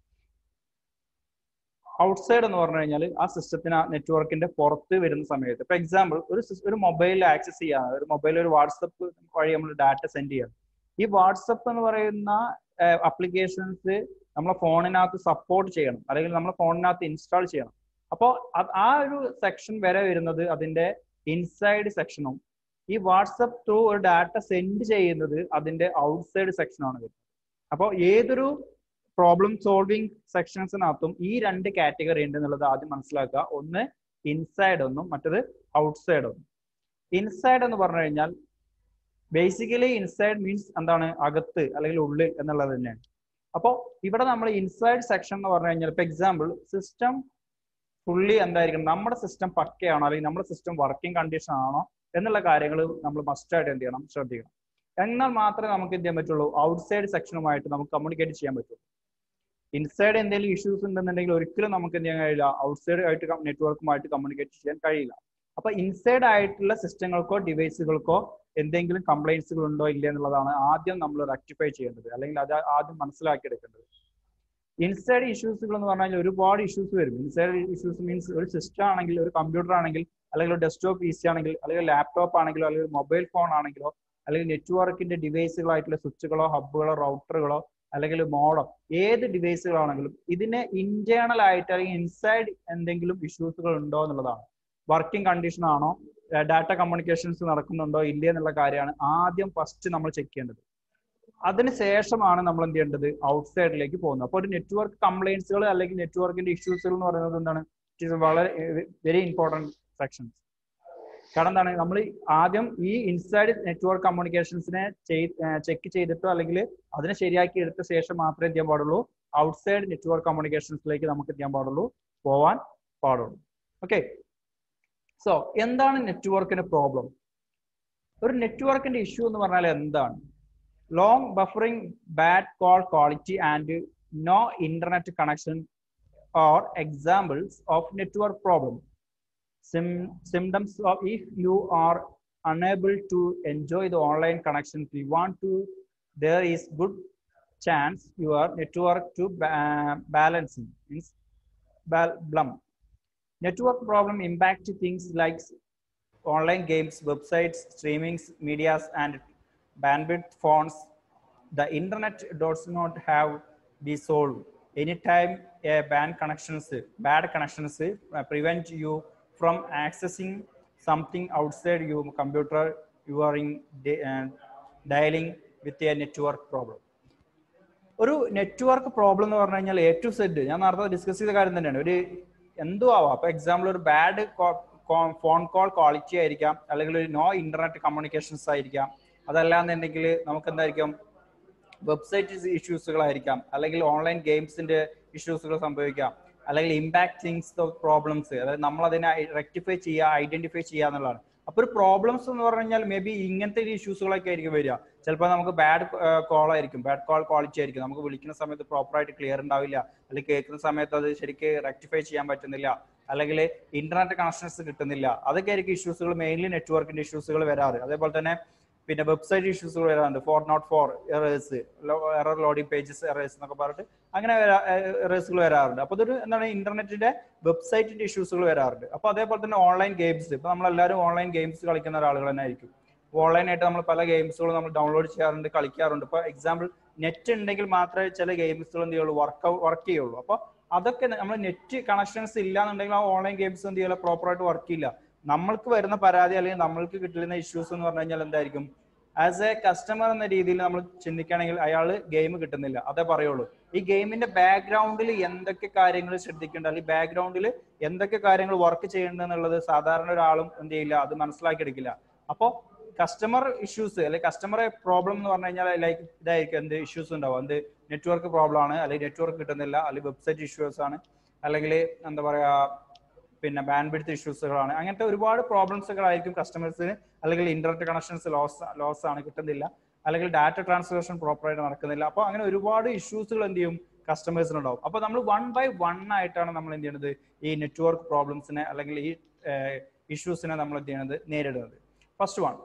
ഔട്ട്സൈഡ് എന്ന് പറഞ്ഞു കഴിഞ്ഞാൽ ആ സിസ്റ്റത്തിന് നെറ്റ്വർക്കിന്റെ പുറത്ത് വരുന്ന സമയത്ത് ഇപ്പൊ എക്സാമ്പിൾ ഒരു sys- ഒരു മൊബൈലിൽ ആക്സസ് ചെയ്യാൻ ഒരു മൊബൈലിൽ ഒരു വാട്സപ്പ് വഴി നമ്മൾ ഡാറ്റ സെൻഡ് ചെയ്യാം ഈ വാട്സപ്പ് എന്ന് പറയുന്ന അപ്ലിക്കേഷൻസ് നമ്മളെ ഫോണിനകത്ത് സപ്പോർട്ട് ചെയ്യണം അല്ലെങ്കിൽ നമ്മളെ ഫോണിനകത്ത് ഇൻസ്റ്റാൾ ചെയ്യണം അപ്പോൾ ആ ഒരു സെക്ഷൻ വരെ വരുന്നത് അതിന്റെ ഇൻസൈഡ് സെക്ഷനും ഈ വാട്സപ്പ് ത്രൂ ഒരു ഡാറ്റ സെൻഡ് ചെയ്യുന്നത് അതിന്റെ ഔട്ട്സൈഡ് സെക്ഷനാണ് വരുന്നത് അപ്പോൾ ഏതൊരു പ്രോബ്ലം സോൾവിങ് സെക്ഷൻസിനകത്തും ഈ രണ്ട് കാറ്റഗറി ഉണ്ട് എന്നുള്ളത് ആദ്യം മനസ്സിലാക്കുക ഒന്ന് ഇൻസൈഡ് ഒന്നും മറ്റത് ഔട്ട്സൈഡ് ഒന്നും ഇൻസൈഡ് എന്ന് പറഞ്ഞു കഴിഞ്ഞാൽ ബേസിക്കലി ഇൻസൈഡ് മീൻസ് എന്താണ് അകത്ത് അല്ലെങ്കിൽ ഉള്ളിൽ എന്നുള്ളത് തന്നെയാണ് അപ്പോൾ ഇവിടെ നമ്മൾ ഇൻസൈഡ് സെക്ഷൻ എന്ന് പറഞ്ഞു കഴിഞ്ഞാൽ ഇപ്പൊ എക്സാമ്പിൾ സിസ്റ്റം ഫുള്ളി എന്തായിരിക്കും നമ്മുടെ സിസ്റ്റം പക്കയാണോ അല്ലെങ്കിൽ നമ്മുടെ സിസ്റ്റം വർക്കിംഗ് കണ്ടീഷൻ ആണോ എന്നുള്ള കാര്യങ്ങൾ നമ്മൾ മസ്റ്റായിട്ട് എന്ത് ചെയ്യണം ശ്രദ്ധിക്കണം എന്നാൽ മാത്രമേ നമുക്ക് എന്ത് ചെയ്യാൻ പറ്റുള്ളൂ ഔട്ട്സൈഡ് സെക്ഷനുമായിട്ട് നമുക്ക് കമ്മ്യൂണിക്കേറ്റ് ചെയ്യാൻ പറ്റുള്ളൂ ഇൻസൈഡ് എന്തെങ്കിലും ഇഷ്യൂസ് ഉണ്ടെന്നുണ്ടെങ്കിൽ ഒരിക്കലും നമുക്ക് എന്ത് ചെയ്യാൻ കഴിയില്ല ഔട്ട്സൈഡ് ആയിട്ട് നെറ്റ്വർക്കുമായിട്ട് കമ്മ്യൂണിക്കേറ്റ് ചെയ്യാൻ കഴിയില്ല അപ്പൊ ഇൻസൈഡ് ആയിട്ടുള്ള സിസ്റ്റങ്ങൾക്കോ ഡിവൈസുകൾക്കോ എന്തെങ്കിലും കംപ്ലൈൻസുകൾ ഉണ്ടോ ഇല്ല എന്നുള്ളതാണ് ആദ്യം നമ്മൾ റെക്ടിഫൈ ചെയ്യേണ്ടത് അല്ലെങ്കിൽ അത് ആദ്യം മനസ്സിലാക്കിയെടുക്കേണ്ടത് ഇൻസൈഡ് ഇഷ്യൂസുകൾ എന്ന് പറഞ്ഞാൽ ഒരുപാട് ഇഷ്യൂസ് വരും ഇൻസൈഡ് ഇഷ്യൂസ് മീൻസ് ഒരു സിസ്റ്റം ആണെങ്കിൽ ഒരു കമ്പ്യൂട്ടർ ആണെങ്കിൽ അല്ലെങ്കിൽ ഒരു ഡെസ്ക്ടോപ്പ് പി സി ആണെങ്കിൽ അല്ലെങ്കിൽ ലാപ്ടോപ്പ് ആണെങ്കിലോ അല്ലെങ്കിൽ മൊബൈൽ ഫോൺ ആണെങ്കിലോ അല്ലെങ്കിൽ നെറ്റ്വർക്കിന്റെ ഡിവൈസുകളായിട്ടുള്ള സ്വിച്ചുകളോ ഹബ്ബുകളോ റൗട്ടറുകളോ അല്ലെങ്കിൽ മോഡോ ഏത് ഡിവൈസുകളാണെങ്കിലും ഇതിന് ഇന്റേണൽ ആയിട്ട് അല്ലെങ്കിൽ ഇൻസൈഡ് എന്തെങ്കിലും ഇഷ്യൂസുകൾ ഉണ്ടോ എന്നുള്ളതാണ് വർക്കിംഗ് കണ്ടീഷൻ ആണോ ഡാറ്റ കമ്മ്യൂണിക്കേഷൻസ് നടക്കുന്നുണ്ടോ ഇല്ലേ എന്നുള്ള കാര്യമാണ് ആദ്യം ഫസ്റ്റ് നമ്മൾ ചെക്ക് ചെയ്യേണ്ടത് അതിന് ശേഷമാണ് നമ്മൾ എന്ത് ചെയ്യേണ്ടത് ഔട്ട്സൈഡിലേക്ക് പോകുന്നത് അപ്പോൾ ഒരു നെറ്റ്വർക്ക് കംപ്ലൈൻസുകൾ അല്ലെങ്കിൽ നെറ്റ്വർക്കിന്റെ ഇഷ്യൂസുകൾ എന്ന് പറയുന്നത് എന്താണ് ഇറ്റ് ഈസ് വളരെ വെരി ഇമ്പോർട്ടൻറ്റ് സെക്ഷൻസ് കാരണം എന്താണ് നമ്മൾ ആദ്യം ഈ ഇൻസൈഡ് നെറ്റ്വർക്ക് കമ്മ്യൂണിക്കേഷൻസിനെ ചെക്ക് ചെയ്തിട്ടോ അല്ലെങ്കിൽ അതിനെ ശരിയാക്കി എടുത്ത ശേഷം മാത്രമേ എന്ത് ചെയ്യാൻ പാടുള്ളൂ ഔട്ട്സൈഡ് നെറ്റ്വർക്ക് കമ്മ്യൂണിക്കേഷൻസിലേക്ക് നമുക്ക് എന്ത് ചെയ്യാൻ പാടുള്ളൂ പോവാൻ പാടുള്ളൂ ഓക്കെ സോ എന്താണ് നെറ്റ്വർക്കിന്റെ പ്രോബ്ലം ഒരു നെറ്റ്വർക്കിന്റെ ഇഷ്യൂ എന്ന് പറഞ്ഞാൽ എന്താണ് long buffering bad call quality and no internet connection or examples of network problem symptoms of if you are unable to enjoy the online connections we want to there is good chance your network to ba- balancing means bal- blum network problem impact things like online games websites streamings medias and bandwidth phones the internet does not have be solved anytime a bad connections bad connections uh, prevent you from accessing something outside your computer you are in di- uh, dialing with a network problem ഒരു network problem എന്ന് പറഞ്ഞു കഴിഞ്ഞാൽ A to Z ഞാൻ നേരത്തെ discuss ചെയ്ത കാര്യം തന്നെയാണ് ഒരു എന്തോ ആവാം അപ്പൊ എക്സാമ്പിൾ ഒരു ബാഡ് ഫോൺ കോൾ ക്വാളിറ്റി ആയിരിക്കാം അല്ലെങ്കിൽ ഒരു നോ ഇന്റർനെറ്റ് കമ്മ്യൂണിക്കേഷൻസ് ആയിരിക്കാം അതല്ലാന്നുണ്ടെങ്കിൽ നമുക്ക് എന്തായിരിക്കും വെബ്സൈറ്റ് ഇഷ്യൂസുകളായിരിക്കാം അല്ലെങ്കിൽ ഓൺലൈൻ ഗെയിംസിന്റെ ഇഷ്യൂസുകൾ സംഭവിക്കാം അല്ലെങ്കിൽ ഇമ്പാക്ട് തിങ്സ് പ്രോബ്ലംസ് അതായത് നമ്മൾ അതിനെ റെക്ടിഫൈ ചെയ്യുക ഐഡന്റിഫൈ ചെയ്യുക എന്നുള്ളതാണ് അപ്പൊ ഒരു പ്രോബ്ലംസ് എന്ന് പറഞ്ഞു കഴിഞ്ഞാൽ മേ ബി ഇങ്ങനത്തെ ഇഷ്യൂസുകളൊക്കെ ആയിരിക്കും വരിക ചിലപ്പോൾ നമുക്ക് ബാഡ് കോൾ ആയിരിക്കും ബാഡ് കോൾ ക്വാളിറ്റി ആയിരിക്കും നമുക്ക് വിളിക്കുന്ന സമയത്ത് പ്രോപ്പർ ആയിട്ട് ക്ലിയർ ഉണ്ടാവില്ല അല്ലെങ്കിൽ കേൾക്കുന്ന സമയത്ത് അത് ശരിക്ക് റെക്ടിഫൈ ചെയ്യാൻ പറ്റുന്നില്ല അല്ലെങ്കിൽ ഇന്റർനെറ്റ് കണക്ഷൻസ് കിട്ടുന്നില്ല അതൊക്കെ ആയിരിക്കും ഇഷ്യൂസുകൾ മെയിൻലി നെറ്റ്വർക്കിന്റെ ഇഷ്യൂസുകൾ വരാറ് അതേപോലെ തന്നെ പിന്നെ വെബ്സൈറ്റ് ഇഷ്യൂസുകൾ വരാറുണ്ട് four not four errors error loading pages errors എന്നൊക്കെ പറഞ്ഞിട്ട് അങ്ങനെ എറേഴ്സുകൾ വരാറുണ്ട് അപ്പോൾ അതൊരു എന്താണ് ഇന്റർനെറ്റിന്റെ വെബ്സൈറ്റിന്റെ ഇഷ്യൂസുകൾ വരാറുണ്ട് അപ്പോൾ അതേപോലെ തന്നെ ഓൺലൈൻ ഗെയിംസ് ഇപ്പൊ നമ്മളെല്ലാവരും ഓൺലൈൻ ഗെയിംസ് കളിക്കുന്ന ഒരാളുകൾ തന്നെ ആയിരിക്കും ഓൺലൈനായിട്ട് നമ്മൾ പല ഗെയിംസുകളും നമ്മൾ ഡൗൺലോഡ് ചെയ്യാറുണ്ട് കളിക്കാറുണ്ട് ഇപ്പോൾ എക്സാമ്പിൾ നെറ്റ് ഉണ്ടെങ്കിൽ മാത്രമേ ചില ഗെയിംസുകൾ എന്ത് ചെയ്യുള്ളൂ വർക്ക് വർക്ക് ചെയ്യുള്ളൂ അപ്പോൾ അതൊക്കെ നമ്മൾ നെറ്റ് കണക്ഷൻസ് ഇല്ല എന്നുണ്ടെങ്കിൽ ആ ഓൺലൈൻ ഗെയിംസ് എന്ത് ചെയ്യില്ല പ്രോപ്പറായിട്ട് വർക്ക് ചെയ്യില്ല നമ്മൾക്ക് വരുന്ന പരാതി അല്ലെങ്കിൽ നമ്മൾക്ക് കിട്ടുന്ന ഇഷ്യൂസ് എന്ന് പറഞ്ഞു കഴിഞ്ഞാൽ എന്തായിരിക്കും ആസ് എ കസ്റ്റമർ എന്ന രീതിയിൽ നമ്മൾ ചിന്തിക്കുകയാണെങ്കിൽ അയാൾ ഗെയിം കിട്ടുന്നില്ല അതേ പറയുള്ളൂ ഈ ഗെയിമിന്റെ ബാക്ക്ഗ്രൗണ്ടിൽ എന്തൊക്കെ കാര്യങ്ങൾ ശ്രദ്ധിക്കേണ്ട അല്ലെങ്കിൽ ബാക്ക്ഗ്രൗണ്ടിൽ എന്തൊക്കെ കാര്യങ്ങൾ വർക്ക് ചെയ്യേണ്ടത് എന്നുള്ളത് സാധാരണ ഒരാളും എന്ത് ചെയ്യില്ല അത് മനസ്സിലാക്കി എടുക്കില്ല അപ്പോൾ കസ്റ്റമർ ഇഷ്യൂസ് അല്ലെങ്കിൽ കസ്റ്റമർ പ്രോബ്ലം എന്ന് പറഞ്ഞു കഴിഞ്ഞാൽ ലൈക്ക് ഇതായിരിക്കും എന്ത് ഇഷ്യൂസ് ഉണ്ടാവും എന്ത് നെറ്റ്വർക്ക് പ്രോബ്ലം ആണ് അല്ലെങ്കിൽ നെറ്റ്വർക്ക് കിട്ടുന്നില്ല അല്ലെങ്കിൽ വെബ്സൈറ്റ് ഇഷ്യൂസ് ആണ് അല്ലെങ്കിൽ എന്താ പറയാ പിന്നെ ബാൻഡ് ബിഡ്ത്ത് ഇഷ്യൂസുകളാണ് അങ്ങനത്തെ ഒരുപാട് പ്രോബ്ലംസുകളായിരിക്കും കസ്റ്റമേഴ്സിന് അല്ലെങ്കിൽ ഇന്റർനെറ്റ് കണക്ഷൻസ് ലോസ് ലോസ് ആണ് കിട്ടുന്നില്ല അല്ലെങ്കിൽ ഡാറ്റ ട്രാൻസ്ലേഷൻ പ്രോപ്പറായിട്ട് നടക്കുന്നില്ല അപ്പോൾ അങ്ങനെ ഒരുപാട് ഇഷ്യൂസുകൾ എന്ത് ചെയ്യും കസ്റ്റമേഴ്സിനുണ്ടാവും അപ്പോൾ നമ്മൾ വൺ ബൈ വൺ ആയിട്ടാണ് നമ്മൾ എന്ത് ചെയ്യുന്നത് ഈ നെറ്റ്വർക്ക് പ്രോബ്ലംസിനെ അല്ലെങ്കിൽ ഈ ഇഷ്യൂസിനെ നമ്മൾ എന്ത് ചെയ്യുന്നത് നേരിടുന്നത് first one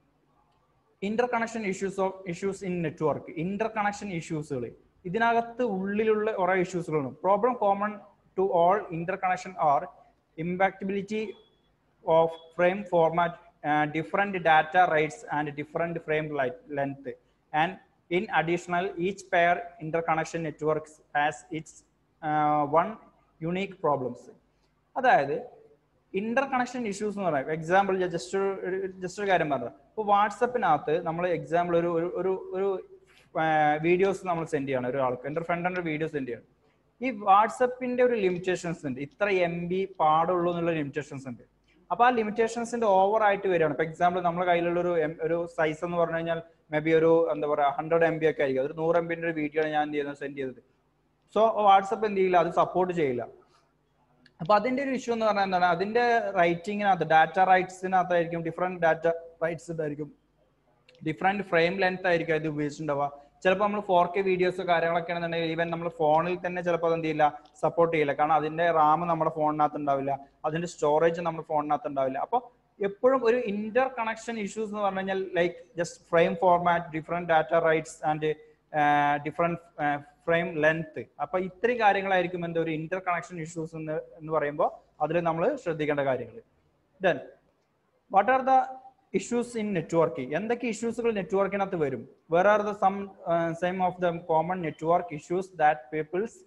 interconnection issues of issues in network interconnection ഇഷ്യൂസുകൾ ഇതിനകത്ത് ഉള്ളിലുള്ള കുറെ ഇഷ്യൂസുകളുണ്ട് problem common to all interconnection are incompatibility of frame format different data rates and different frame length and in additional each pair interconnection networks has its one unique problems അതായത് interconnection issues എന്ന് പറയാം example just just ഒരു കാര്യം പറഞ്ഞു ഇപ്പോൾ വാട്സപ്പിനകത്ത് നമ്മൾ example ഒരു ഒരു- ഒരു ഒരു വീഡിയോസ് നമ്മൾ സെൻഡ് ചെയ്യണം ഒരാൾക്ക് എൻ്റെ ഫ്രണ്ടിൻ്റെ വീഡിയോ സെൻഡ് ചെയ്യണം ഈ വാട്സപ്പിന്റെ ഒരു ലിമിറ്റേഷൻസ് ഉണ്ട് ഇത്ര എം ബി പാടുള്ളൂ എന്നുള്ള ലിമിറ്റേഷൻസ് ഉണ്ട് അപ്പൊ ആ ലിമിറ്റേഷൻസിന്റെ ഓവർ ആയിട്ട് വരികയാണ് ഇപ്പൊ എക്സാമ്പിൾ നമ്മുടെ കയ്യിലുള്ള ഒരു M- ഒരു സൈസ് എന്ന് പറഞ്ഞു കഴിഞ്ഞാൽ മേ ബി ഒരു എന്താ പറയാ ഹൺഡ്രഡ് എം ബി ഒക്കെ ആയിരിക്കും ഒരു നൂറ് എം ബിന്റെ ഒരു വീഡിയോ ഞാൻ എന്ത് ചെയ്യുന്നത് സെൻഡ് ചെയ്തത് സോ വാട്സപ്പ് എന്ത് ചെയ്യില്ല അത് സപ്പോർട്ട് ചെയ്യില്ല അപ്പൊ അതിന്റെ ഒരു ഇഷ്യൂ എന്ന് പറഞ്ഞാൽ എന്താണ് അതിന്റെ റൈറ്റിങ്ങിനകത്ത് ഡാറ്റ റൈറ്റ്സിനകത്തായിരിക്കും ഡിഫറെന്റ് ഡാറ്റ റൈറ്റ്സ് ഉണ്ടായിരിക്കും ഡിഫറെന്റ് ഫ്രെയിം ലെങ്ത് ആയിരിക്കും അത് ഉപയോഗിച്ചിട്ടുണ്ടാവുക ചിലപ്പോൾ നമ്മൾ ഫോർ കെ വീഡിയോസ് കാര്യങ്ങളൊക്കെ ആണെന്നുണ്ടെങ്കിൽ ഈവൻ നമ്മൾ ഫോണിൽ തന്നെ ചിലപ്പോൾ അത് എന്ത് ചെയ്യില്ല സപ്പോർട്ട് ചെയ്യില്ല കാരണം അതിന്റെ റാം നമ്മുടെ ഫോണിനകത്ത് ഉണ്ടാവില്ല അതിന്റെ സ്റ്റോറേജ് നമ്മുടെ ഫോണിനകത്ത് ഉണ്ടാവില്ല അപ്പോൾ എപ്പോഴും ഒരു ഇന്റർ കണക്ഷൻ ഇഷ്യൂസ് എന്ന് പറഞ്ഞു കഴിഞ്ഞാൽ like just frame format different data rates and different frame length അപ്പൊ ഇത്രയും കാര്യങ്ങളായിരിക്കും എന്താ ഒരു ഇന്റർ കണക്ഷൻ ഇഷ്യൂസ് എന്ന് എന്ന് പറയുമ്പോൾ അതിൽ നമ്മൾ ശ്രദ്ധിക്കേണ്ട കാര്യങ്ങൾ then what are the issues in networking എന്തൊക്കെ ഇഷ്യൂസുകൾ നെറ്റ്വർക്കിനകത്ത് വരും where are the some same of the common network issues that peoples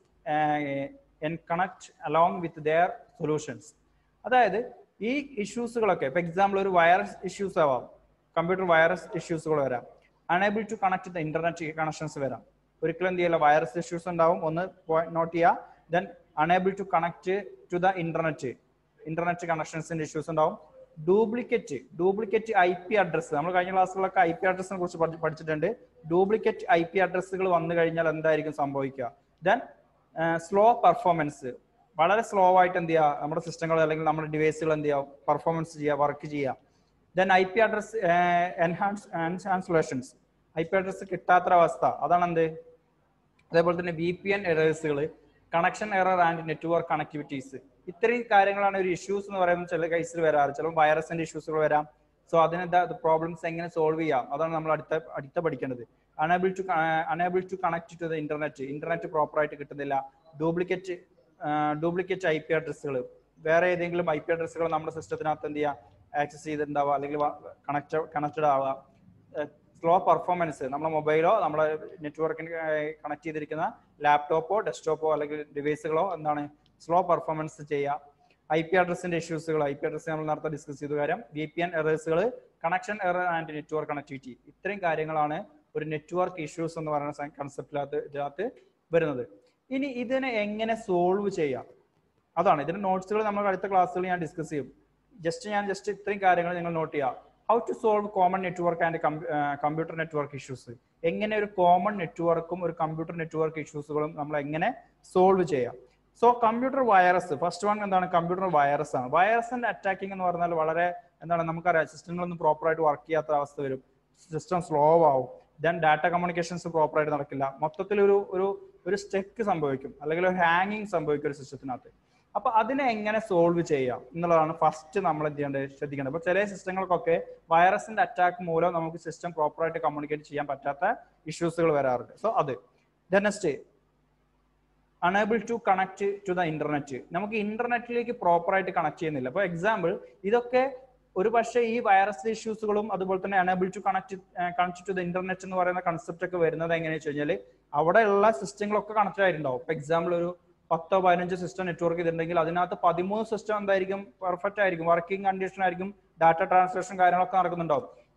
in connect along with their solutions അതായത് ഈ ഇഷ്യൂസുകളൊക്കെ ഇപ്പൊ എക്സാമ്പിൾ ഒരു വൈറസ് ഇഷ്യൂസ് ആവാം കമ്പ്യൂട്ടർ വൈറസ് ഇഷ്യൂസുകൾ വരാം unable to connect the internet connections വരാം ഒരിക്കലും എന്ത് ചെയ്യില്ല വൈറസ് ഇഷ്യൂസ് ഉണ്ടാവും ഒന്ന് നോട്ട് ചെയ്യുക then unable to connect to the internet internet കണക്ഷൻസിന്റെ ഇഷ്യൂസ് ഉണ്ടാവും duplicate duplicate I P address നമ്മൾ കഴിഞ്ഞ ക്ലാസ്സുകളൊക്കെ ഐ പി അഡ്രസ്സിനെ കുറിച്ച് പഠി- പഠിച്ചിട്ടുണ്ട് ഡ്യൂപ്ലിക്കേറ്റ് ഐ പി അഡ്രസ്സുകൾ വന്നു കഴിഞ്ഞാൽ എന്തായിരിക്കും സംഭവിക്കുക ദെൻ സ്ലോ പെർഫോമൻസ് വളരെ സ്ലോ ആയിട്ട് എന്ത് ചെയ്യുക നമ്മുടെ സിസ്റ്റങ്ങൾ അല്ലെങ്കിൽ നമ്മുടെ ഡിവൈസുകൾ എന്ത് ചെയ്യുക പെർഫോമൻസ് ചെയ്യുക വർക്ക് ചെയ്യുക then I P address enhance എൻഹാൻസുലേഷൻസ് ഐ പി അഡ്രസ് കിട്ടാത്തൊരവസ്ഥ അതാണ് എന്ത് അതേപോലെ തന്നെ വി പി എൻ എറേഴ്സുകൾ connection error and network connectivities ഇത്രയും കാര്യങ്ങളാണ് ഒരു ഇഷ്യൂസ് എന്ന് പറയുമ്പോൾ ചില കേസിൽ വരാറ് ചിലപ്പോൾ വൈറസിന്റെ ഇഷ്യൂസുകൾ വരാം സോ അതിനെന്താ പ്രോബ്ലംസ് എങ്ങനെ സോൾവ് ചെയ്യാം അതാണ് നമ്മൾ അടുത്ത അടുത്ത പഠിക്കേണ്ടത് unable to unable to connect to the internet internet proper ആയിട്ട് കിട്ടുന്നില്ല ഡ്യൂപ്ലിക്കേറ്റ് ഡ്യൂപ്ലിക്കേറ്റ് ഐ പി അഡ്രസ്സുകൾ വേറെ ഏതെങ്കിലും ഐ പി അഡ്രസ്സുകൾ നമ്മുടെ സിസ്റ്റത്തിനകത്ത് എന്ത് ചെയ്യുക ആക്സസ് ചെയ്തിട്ടുണ്ടാവുക അല്ലെങ്കിൽ കണക്ട് കണക്റ്റഡ് ആവുക സ്ലോ പെർഫോമൻസ് നമ്മുടെ മൊബൈലോ നമ്മുടെ നെറ്റ്വർക്കിന് കണക്ട് ചെയ്തിരിക്കുന്ന ലാപ്ടോപ്പോ ഡെസ്ക്ടോപ്പോ അല്ലെങ്കിൽ ഡിവൈസുകളോ എന്താണ് സ്ലോ പെർഫോമൻസ് ചെയ്യുക ഐ പി അഡ്രസ്സിന്റെ ഇഷ്യൂസുകൾ ഐ പി അഡ്രസ് നമ്മൾ നേരത്തെ ഡിസ്കസ് ചെയ്ത കാര്യം വി പി എൻ എറേഴ്സുകൾ connection error and network connectivity ഇത്രയും കാര്യങ്ങളാണ് ഒരു നെറ്റ്വർക്ക് ഇഷ്യൂസ് എന്ന് പറയുന്ന കൺസെപ്റ്റിനകത്ത് ഇതിനകത്ത് വരുന്നത് ഇനി ഇതിനെ എങ്ങനെ സോൾവ് ചെയ്യാം അതാണ് ഇതിന്റെ നോട്ട്സുകൾ നമ്മൾ അടുത്ത ക്ലാസ്സുകളിൽ ഞാൻ ഡിസ്കസ് ചെയ്യും ജസ്റ്റ് ഞാൻ ജസ്റ്റ് ഇത്രയും കാര്യങ്ങൾ നിങ്ങൾ നോട്ട് ചെയ്യാം how to solve common network and computer network issues എങ്ങനെ ഒരു കോമൺ നെറ്റ്വർക്കും ഒരു കമ്പ്യൂട്ടർ നെറ്റ്വർക്ക് ഇഷ്യൂസുകളും നമ്മൾ എങ്ങനെ സോൾവ് ചെയ്യാം so computer virus first one എന്താണ് കമ്പ്യൂട്ടർ വൈറസ് ആണ് വൈറസിന്റെ അറ്റാക്കിംഗ് എന്ന് പറഞ്ഞാൽ വളരെ എന്താണ് നമുക്കറിയാം സിസ്റ്റങ്ങളൊന്നും പ്രോപ്പർ ആയിട്ട് വർക്ക് ചെയ്യാത്ത അവസ്ഥ വരും സിസ്റ്റം സ്ലോ ആവും ദെൻ ഡാറ്റ കമ്മ്യൂണിക്കേഷൻസ് പ്രോപ്പർ ആയിട്ട് നടക്കില്ല മൊത്തത്തിൽ ഒരു ഒരു ഒരു സ്റ്റെക്ക് സംഭവിക്കും അല്ലെങ്കിൽ ഒരു ഹാങ്ങിങ് സംഭവിക്കും ഒരു സിസ്റ്റത്തിനകത്ത് അപ്പൊ അതിനെ എങ്ങനെ സോൾവ് ചെയ്യാം എന്നുള്ളതാണ് ഫസ്റ്റ് നമ്മൾ എന്ത് ചെയ്യേണ്ടത് ശ്രദ്ധിക്കേണ്ടത് അപ്പൊ ചില സിസ്റ്റങ്ങൾക്കൊക്കെ വൈറസിന്റെ അറ്റാക്ക് മൂലം നമുക്ക് സിസ്റ്റം പ്രോപ്പർ ആയിട്ട് കമ്മ്യൂണിക്കേറ്റ് ചെയ്യാൻ പറ്റാത്ത ഇഷ്യൂസുകൾ വരാറുണ്ട് സോ അത് then next unable to connect to the internet നമുക്ക് ഇന്റർനെറ്റിലേക്ക് പ്രോപ്പർ ആയിട്ട് കണക്ട് ചെയ്യുന്നില്ല അപ്പോൾ എക്സാമ്പിൾ ഇതൊക്കെ ഒരു പക്ഷേ ഈ വൈറസ് ഇഷ്യൂസുകളും അതുപോലെ തന്നെ unable to connect connect to the internet എന്ന് പറയുന്ന കൺസെപ്റ്റ് ഒക്കെ വരുന്നത് എങ്ങനെയാണെന്ന് വെച്ച് കഴിഞ്ഞാൽ അവിടെയുള്ള സിസ്റ്റങ്ങളൊക്കെ കണക്ട് ആയിട്ടുണ്ടാവും ഇപ്പൊ എക്സാമ്പിൾ ഒരു പത്തോ പതിനഞ്ചോ സിസ്റ്റം നെറ്റ്വർക്ക് ചെയ്തിട്ടുണ്ടെങ്കിൽ അതിനകത്ത് പതിമൂന്ന് സിസ്റ്റം എന്തായിരിക്കും പെർഫെക്റ്റ് ആയിരിക്കും വർക്കിംഗ് കണ്ടീഷൻ ആയിരിക്കും ഡാറ്റ ട്രാൻസ്ലേഷൻ കാര്യങ്ങളൊക്കെ നടക്കുന്നുണ്ടാവും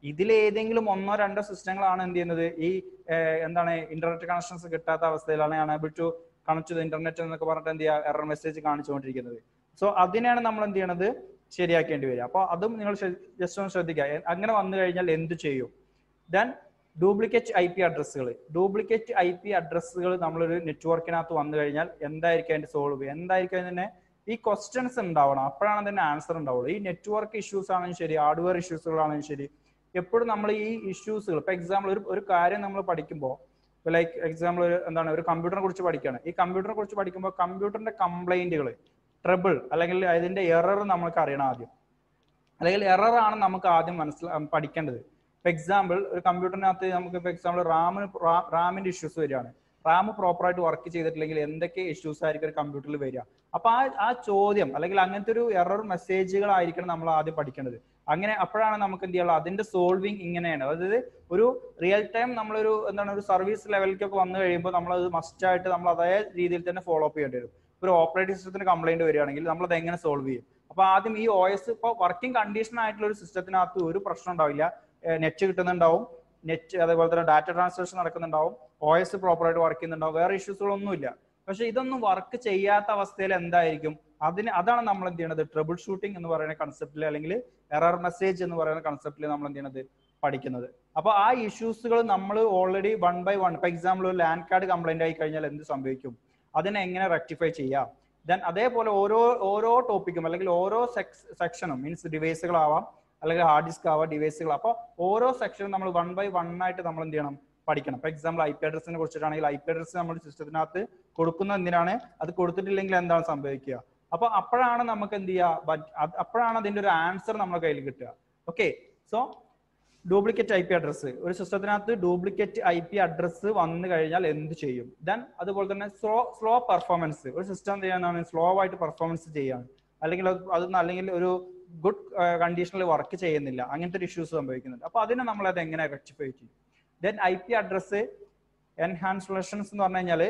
ഇതിലേതെങ്കിലും ഒന്നോ രണ്ടോ സിസ്റ്റങ്ങളാണ് എന്ത് ചെയ്യുന്നത് ഈ ഏർ, എന്താണ് ഇന്റർനെറ്റ് കണക്ഷൻസ് കിട്ടാത്ത അവസ്ഥയിലാണ് unable to connect to internet എന്നൊക്കെ പറഞ്ഞിട്ട് എന്ത് ചെയ്യുക എറർ മെസ്സേജ് കാണിച്ചുകൊണ്ടിരിക്കുന്നത് സോ അതിനെയാണ് നമ്മൾ എന്ത് ചെയ്യണത് ശരിയാക്കേണ്ടി വരിക അപ്പോൾ അതും നിങ്ങൾ ജസ്റ്റ് ഒന്ന് ശ്രദ്ധിക്കുക എ- അങ്ങനെ വന്നു കഴിഞ്ഞാൽ എന്ത് ചെയ്യും ദെൻ ഡ്യൂപ്ലിക്കേറ്റ് ഐ പി അഡ്രസ്സുകൾ ഡ്യൂപ്ലിക്കേറ്റ് ഐ പി അഡ്രസ്സുകൾ നമ്മളൊരു നെറ്റ്വർക്കിനകത്ത് വന്നു കഴിഞ്ഞാൽ എന്തായിരിക്കും അതിന്റെ സോൾവ് എന്തായിരിക്കും അതിന്റെ ഈ ക്വസ്റ്റ്യൻസ് ഉണ്ടാവണം അപ്പോഴാണ് അതിന്റെ ആൻസർ ഉണ്ടാവുള്ളൂ ഈ നെറ്റ്വർക്ക് ഇഷ്യൂസ് ആണെങ്കിലും ശരി ഹാർഡ്വെയർ ഇഷ്യൂസുകളാണെങ്കിലും ശരി എപ്പോഴും നമ്മൾ ഈ ഇഷ്യൂസുകൾ ഇപ്പൊ എക്സാമ്പിൾ ഒരു ഒരു കാര്യം നമ്മൾ പഠിക്കുമ്പോൾ ലൈക്ക് എക്സാമ്പിൾ ഒരു എന്താണ് ഒരു കമ്പ്യൂട്ടറിനെ കുറിച്ച് പഠിക്കുകയാണ് ഈ കമ്പ്യൂട്ടറിനെ കുറിച്ച് പഠിക്കുമ്പോൾ കമ്പ്യൂട്ടറിന്റെ കംപ്ലൈന്റുകൾ ട്രബിൾ അല്ലെങ്കിൽ അതിന്റെ എറർ നമ്മൾക്ക് അറിയണം ആദ്യം അല്ലെങ്കിൽ എറർ ആണ് നമുക്ക് ആദ്യം മനസ്സിലാ പഠിക്കേണ്ടത് ഇപ്പൊ എക്സാമ്പിൾ ഒരു കമ്പ്യൂട്ടറിനകത്ത് നമുക്ക് ഇപ്പൊ എക്സാമ്പിൾ റാമിന് റാമിന്റെ ഇഷ്യൂസ് വരികയാണ് റാം പ്രോപ്പർ ആയിട്ട് വർക്ക് ചെയ്തിട്ടില്ലെങ്കിൽ എന്തൊക്കെ ഇഷ്യൂസ് ആയിരിക്കും ഒരു കമ്പ്യൂട്ടറിൽ വരിക അപ്പൊ ആ ആ ചോദ്യം അല്ലെങ്കിൽ അങ്ങനത്തെ ഒരു എറർ മെസ്സേജുകളായിരിക്കണം നമ്മൾ ആദ്യം പഠിക്കേണ്ടത് അങ്ങനെ അപ്പോഴാണ് നമുക്ക് എന്ത് ചെയ്യാനുള്ളത് അതിന്റെ സോൾവിങ് ഇങ്ങനെയാണ് അതായത് ഒരു റിയൽ ടൈം നമ്മളൊരു എന്താണ് ഒരു സർവീസ് ലെവലിലേക്കൊക്കെ വന്നു കഴിയുമ്പോൾ നമ്മൾ അത് മസ്റ്റ് ആയിട്ട് നമ്മൾ അതേ രീതിയിൽ തന്നെ ഫോളോ അപ്പ് ചെയ്യേണ്ടി വരും ഒരു ഓപ്പറേറ്റിംഗ് സിസ്റ്റത്തിന് കംപ്ലൈന്റ് വരികയാണെങ്കിൽ നമ്മൾ അത് എങ്ങനെ സോൾവ് ചെയ്യും അപ്പൊ ആദ്യം ഈ ഒ എസ് ഇപ്പോൾ വർക്കിംഗ് കണ്ടീഷൻ ആയിട്ടുള്ള ഒരു സിസ്റ്റത്തിനകത്ത് ഒരു പ്രശ്നം ഉണ്ടാവില്ല നെറ്റ് കിട്ടുന്നുണ്ടാവും നെറ്റ് അതേപോലെ തന്നെ ഡാറ്റ ട്രാൻസ്ലേഷൻ നടക്കുന്നുണ്ടാവും ഒ എസ് പ്രോപ്പർ ആയിട്ട് വർക്ക് ചെയ്യുന്നുണ്ടാവും വേറെ ഇഷ്യൂസുകളൊന്നുമില്ല പക്ഷെ ഇതൊന്നും വർക്ക് ചെയ്യാത്ത അവസ്ഥയിൽ എന്തായിരിക്കും അതിന് അതാണ് നമ്മൾ എന്ത് ചെയ്യണത് ട്രബിൾ ഷൂട്ടിംഗ് എന്ന് പറയുന്ന കൺസെപ്റ്റിൽ അല്ലെങ്കിൽ എറർ മെസ്സേജ് എന്ന് പറയുന്ന കൺസെപ്റ്റിൽ നമ്മൾ എന്ത് ചെയ്യണത് പഠിക്കുന്നത് അപ്പൊ ആ ഇഷ്യൂസുകൾ നമ്മൾ ഓൾറെഡി വൺ ബൈ വൺ ഇപ്പൊ എക്സാമ്പിൾ ഒരു ലാൻഡ് കാർഡ് കംപ്ലൈന്റ് ആയി കഴിഞ്ഞാൽ എന്ത് സംഭവിക്കും അതിനെ എങ്ങനെ റെക്ടിഫൈ ചെയ്യാം ദെൻ അതേപോലെ ഓരോ ഓരോ ടോപ്പിക്കും അല്ലെങ്കിൽ ഓരോ സെക്ഷനും മീൻസ് ഡിവൈസുകളാവാം അല്ലെങ്കിൽ ഹാർഡ് ഡിസ്ക് ആവാം ഡിവൈസുകൾ അപ്പോൾ ഓരോ സെക്ഷനും നമ്മൾ വൺ ബൈ വൺ ആയിട്ട് നമ്മൾ എന്ത് ചെയ്യണം പഠിക്കണം ഇപ്പൊ എക്സാമ്പിൾ ഐ പി അഡ്രസ്സിനെ കുറിച്ചിട്ടാണെങ്കിൽ ഐ പി അഡ്രസ് നമ്മൾ സിസ്റ്റത്തിനകത്ത് കൊടുക്കുന്ന എന്തിനാണ് അത് കൊടുത്തിട്ടില്ലെങ്കിൽ എന്താണ് സംഭവിക്കുക അപ്പൊ അപ്പോഴാണ് നമുക്ക് എന്ത് ചെയ്യുക അപ്പോഴാണ് അതിന്റെ ഒരു ആൻസർ നമ്മുടെ കയ്യിൽ കിട്ടുക okay so duplicate I P address ഒരു സിസ്റ്റത്തിനകത്ത് ഡ്യൂപ്ലിക്കേറ്റ് ഐ പി അഡ്രസ്സ് വന്നു കഴിഞ്ഞാൽ എന്ത് ചെയ്യും ദെൻ അതുപോലെ തന്നെ സ്ലോ സ്ലോ പെർഫോമൻസ് ഒരു സിസ്റ്റം ചെയ്യാനാണ് സ്ലോ ആയിട്ട് പെർഫോമൻസ് ചെയ്യാണ് അല്ലെങ്കിൽ അത് അത് അല്ലെങ്കിൽ ഒരു ഗുഡ് കണ്ടീഷനിൽ വർക്ക് ചെയ്യുന്നില്ല അങ്ങനത്തെ ഒരു ഇഷ്യൂസ് സംഭവിക്കുന്നുണ്ട് അപ്പൊ അതിനെ നമ്മൾ അത് എങ്ങനെ റെക്ടിഫൈ ചെയ്യും ദെൻ ഐ പി അഡ്രസ്സ് എൻഹാൻസുലേഷൻസ് എന്ന് പറഞ്ഞു കഴിഞ്ഞാൽ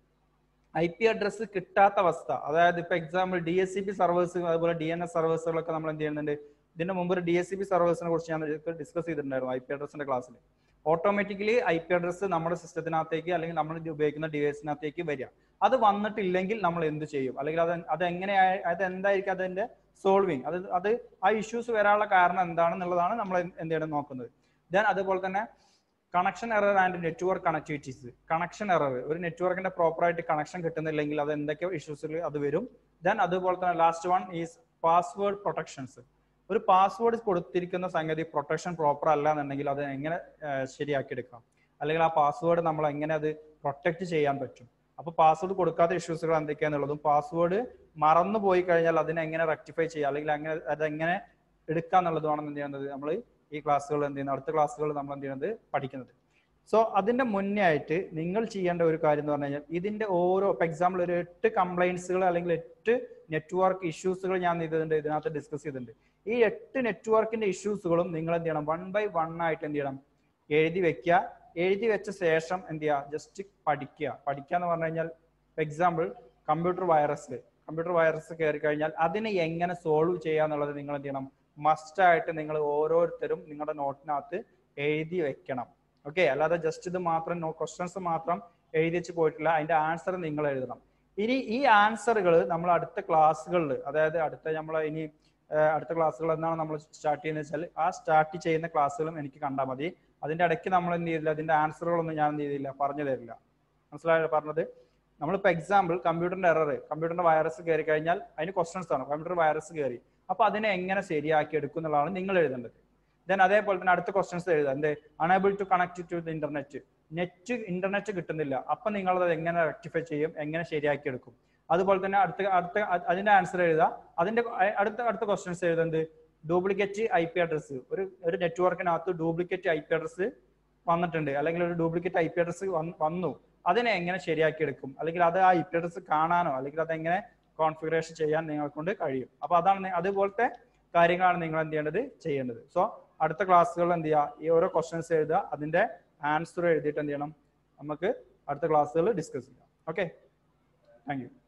ഐ പി അഡ്രസ്സ് കിട്ടാത്ത അവസ്ഥ അതായത് ഇപ്പൊ example D S C P servers അതുപോലെ ഡി എൻ എസ് സർവേഴ്സുകളൊക്കെ നമ്മൾ എന്ത് ചെയ്യുന്നുണ്ട് ഇതിന്റെ മുമ്പ് ഒരു ഡി എസ് സി പി സർവേഴ്സിനെ കുറിച്ച് ഞാൻ ഡിസ്കസ് ചെയ്തിട്ടുണ്ടായിരുന്നു ഐ പി അഡ്രസ്സിന്റെ ക്ലാസ്സിൽ ഓട്ടോമാറ്റിക്കലി ഐ പി അഡ്രസ്സ് നമ്മുടെ സിസ്റ്റത്തിനകത്തേക്ക് അല്ലെങ്കിൽ നമ്മൾ ഉപയോഗിക്കുന്ന ഡിവൈസിനകത്തേക്ക് വരിക അത് വന്നിട്ടില്ലെങ്കിൽ നമ്മൾ എന്ത് ചെയ്യും അല്ലെങ്കിൽ അത് അത് എങ്ങനെ അത് എന്തായിരിക്കും അതിന്റെ സോൾവിങ് അത് അത് ആ ഇഷ്യൂസ് വരാനുള്ള കാരണം എന്താണെന്നുള്ളതാണ് നമ്മൾ എന്ത് ചെയ്യണം നോക്കുന്നത് ദെൻ അതുപോലെ തന്നെ connection error and network connectivities connection error ഒരു നെറ്റ്വർക്കിന്റെ പ്രോപ്പർ ആയിട്ട് കണക്ഷൻ കിട്ടുന്നില്ലെങ്കിൽ അത് എന്തൊക്കെ ഇഷ്യൂസിൽ അത് വരും ദെൻ അതുപോലെ തന്നെ last one is password protections ഒരു പാസ്വേഡ് കൊടുത്തിരിക്കുന്ന സംഗതി പ്രൊട്ടക്ഷൻ പ്രോപ്പർ അല്ല എന്നുണ്ടെങ്കിൽ അത് എങ്ങനെ ശരിയാക്കിയെടുക്കാം അല്ലെങ്കിൽ ആ പാസ്വേഡ് നമ്മൾ എങ്ങനെ അത് പ്രൊട്ടക്ട് ചെയ്യാൻ പറ്റും അപ്പൊ പാസ്വേഡ് കൊടുക്കാത്ത ഇഷ്യൂസുകൾ എന്തൊക്കെയാന്നുള്ളതും പാസ്വേഡ് മറന്നു പോയി കഴിഞ്ഞാൽ അതിനെ എങ്ങനെ റെക്ടിഫൈ ചെയ്യാം അല്ലെങ്കിൽ അങ്ങനെ അതെങ്ങനെ എടുക്കുക എന്നുള്ളതുമാണ് എന്ത് ചെയ്യുന്നത് നമ്മൾ ഈ ക്ലാസ്സുകൾ എന്ത് ചെയ്യുന്നത് അടുത്ത ക്ലാസ്സുകൾ നമ്മൾ എന്ത് ചെയ്യുന്നത് പഠിക്കുന്നത് സോ അതിന്റെ മുന്നേ ആയിട്ട് നിങ്ങൾ ചെയ്യേണ്ട ഒരു കാര്യം എന്ന് പറഞ്ഞു കഴിഞ്ഞാൽ ഇതിന്റെ ഓരോ ഇപ്പൊ എക്സാമ്പിൾ ഒരു എട്ട് കംപ്ലൈൻസുകൾ അല്ലെങ്കിൽ എട്ട് നെറ്റ്വർക്ക് ഇഷ്യൂസുകൾ ഞാൻ ഇതിന്റെ ഇതിനകത്ത് ഡിസ്കസ് ചെയ്തിട്ടുണ്ട് ഈ എട്ട് നെറ്റ്വർക്കിന്റെ ഇഷ്യൂസുകളും നിങ്ങൾ എന്ത് ചെയ്യണം വൺ ബൈ വൺ ആയിട്ട് എന്ത് ചെയ്യണം എഴുതി വെക്കുക എഴുതി വെച്ച ശേഷം എന്ത് ചെയ്യുക ജസ്റ്റ് പഠിക്കുക പഠിക്കുക എന്ന് പറഞ്ഞു കഴിഞ്ഞാൽ example computer virus computer virus കയറി കഴിഞ്ഞാൽ അതിനെ എങ്ങനെ സോൾവ് ചെയ്യുക എന്നുള്ളത് നിങ്ങൾ എന്ത് ചെയ്യണം മസ്റ്റ് ആയിട്ട് നിങ്ങൾ ഓരോരുത്തരും നിങ്ങളുടെ നോട്ടിനകത്ത് എഴുതി വെക്കണം ഓക്കെ അല്ലാതെ ജസ്റ്റ് ഇത് മാത്രം നോ ക്വസ്റ്റ്യൻസ് മാത്രം എഴുതി വെച്ച് പോയിട്ടില്ല അതിന്റെ ആൻസർ നിങ്ങൾ എഴുതണം ഇനി ഈ ആൻസറുകൾ നമ്മൾ അടുത്ത ക്ലാസ്സുകളിൽ അതായത് അടുത്ത നമ്മൾ ഇനി അടുത്ത ക്ലാസ്സുകൾ എന്നാണ് നമ്മൾ സ്റ്റാർട്ട് ചെയ്യുന്നത് വെച്ചാൽ ആ സ്റ്റാർട്ട് ചെയ്യുന്ന ക്ലാസ്സുകളും എനിക്ക് കണ്ടാൽ മതി അതിന്റെ ഇടയ്ക്ക് നമ്മൾ എന്ത് ചെയ്തില്ല അതിന്റെ ആൻസറുകളൊന്നും ഞാൻ എന്ത് ചെയ്തില്ല പറഞ്ഞു തരില്ല മനസ്സിലായോ പറഞ്ഞത് നമ്മളിപ്പോ എക്സാമ്പിൾ കമ്പ്യൂട്ടറിന്റെ എറർ കമ്പ്യൂട്ടറിന്റെ വൈറസ് കയറി കഴിഞ്ഞാൽ അതിന് ക്വസ്റ്റൻസ് ആണ് കമ്പ്യൂട്ടർ വൈറസ് കയറി അപ്പൊ അതിനെ എങ്ങനെ ശരിയാക്കി എടുക്കും എന്നുള്ളതാണ് നിങ്ങൾ എഴുതേണ്ടത് ദെൻ അതേപോലെ തന്നെ അടുത്ത ക്വസ്റ്റൻസ് എഴുതാം എന്ത് unable to connect to the internet net internet കിട്ടുന്നില്ല അപ്പൊ നിങ്ങൾ അത് എങ്ങനെ റെക്ടിഫൈ ചെയ്യും എങ്ങനെ ശരിയാക്കി എടുക്കും അതുപോലെ തന്നെ അടുത്ത അടുത്ത അതിന്റെ ആൻസർ എഴുതുക അതിന്റെ അടുത്ത അടുത്ത ക്വസ്റ്റൻസ് എഴുതുന്നത് ഡ്യൂപ്ലിക്കേറ്റ് ഐ പി അഡ്രസ് ഒരു ഒരു നെറ്റ്വർക്കിനകത്ത് ഡ്യൂപ്ലിക്കേറ്റ് ഐ പി അഡ്രസ് വന്നിട്ടുണ്ട് അല്ലെങ്കിൽ ഒരു ഡ്യൂപ്ലിക്കേറ്റ് ഐ പി അഡ്രസ് വന്നു അതിനെ എങ്ങനെ ശരിയാക്കി എടുക്കും അല്ലെങ്കിൽ അത് ആ ഐ പി അഡ്രസ് കാണാനോ അല്ലെങ്കിൽ അതെങ്ങനെ കോൺഫിഗറേഷൻ ചെയ്യാൻ നിങ്ങളെ കൊണ്ട് കഴിയും അപ്പൊ അതാണ് അതുപോലത്തെ കാര്യങ്ങളാണ് നിങ്ങൾ എന്ത് ചെയ്യേണ്ടത് ചെയ്യേണ്ടത് സോ അടുത്ത ക്ലാസ്സുകളിൽ എന്ത് ചെയ്യുക ഈ ഓരോ ക്വസ്റ്റ്യൻസ് എഴുതുക അതിന്റെ ആൻസർ എഴുതിയിട്ട് എന്ത് ചെയ്യണം നമുക്ക് അടുത്ത ക്ലാസ്സുകൾ ഡിസ്കസ് ചെയ്യാം ഓക്കെ താങ്ക് യു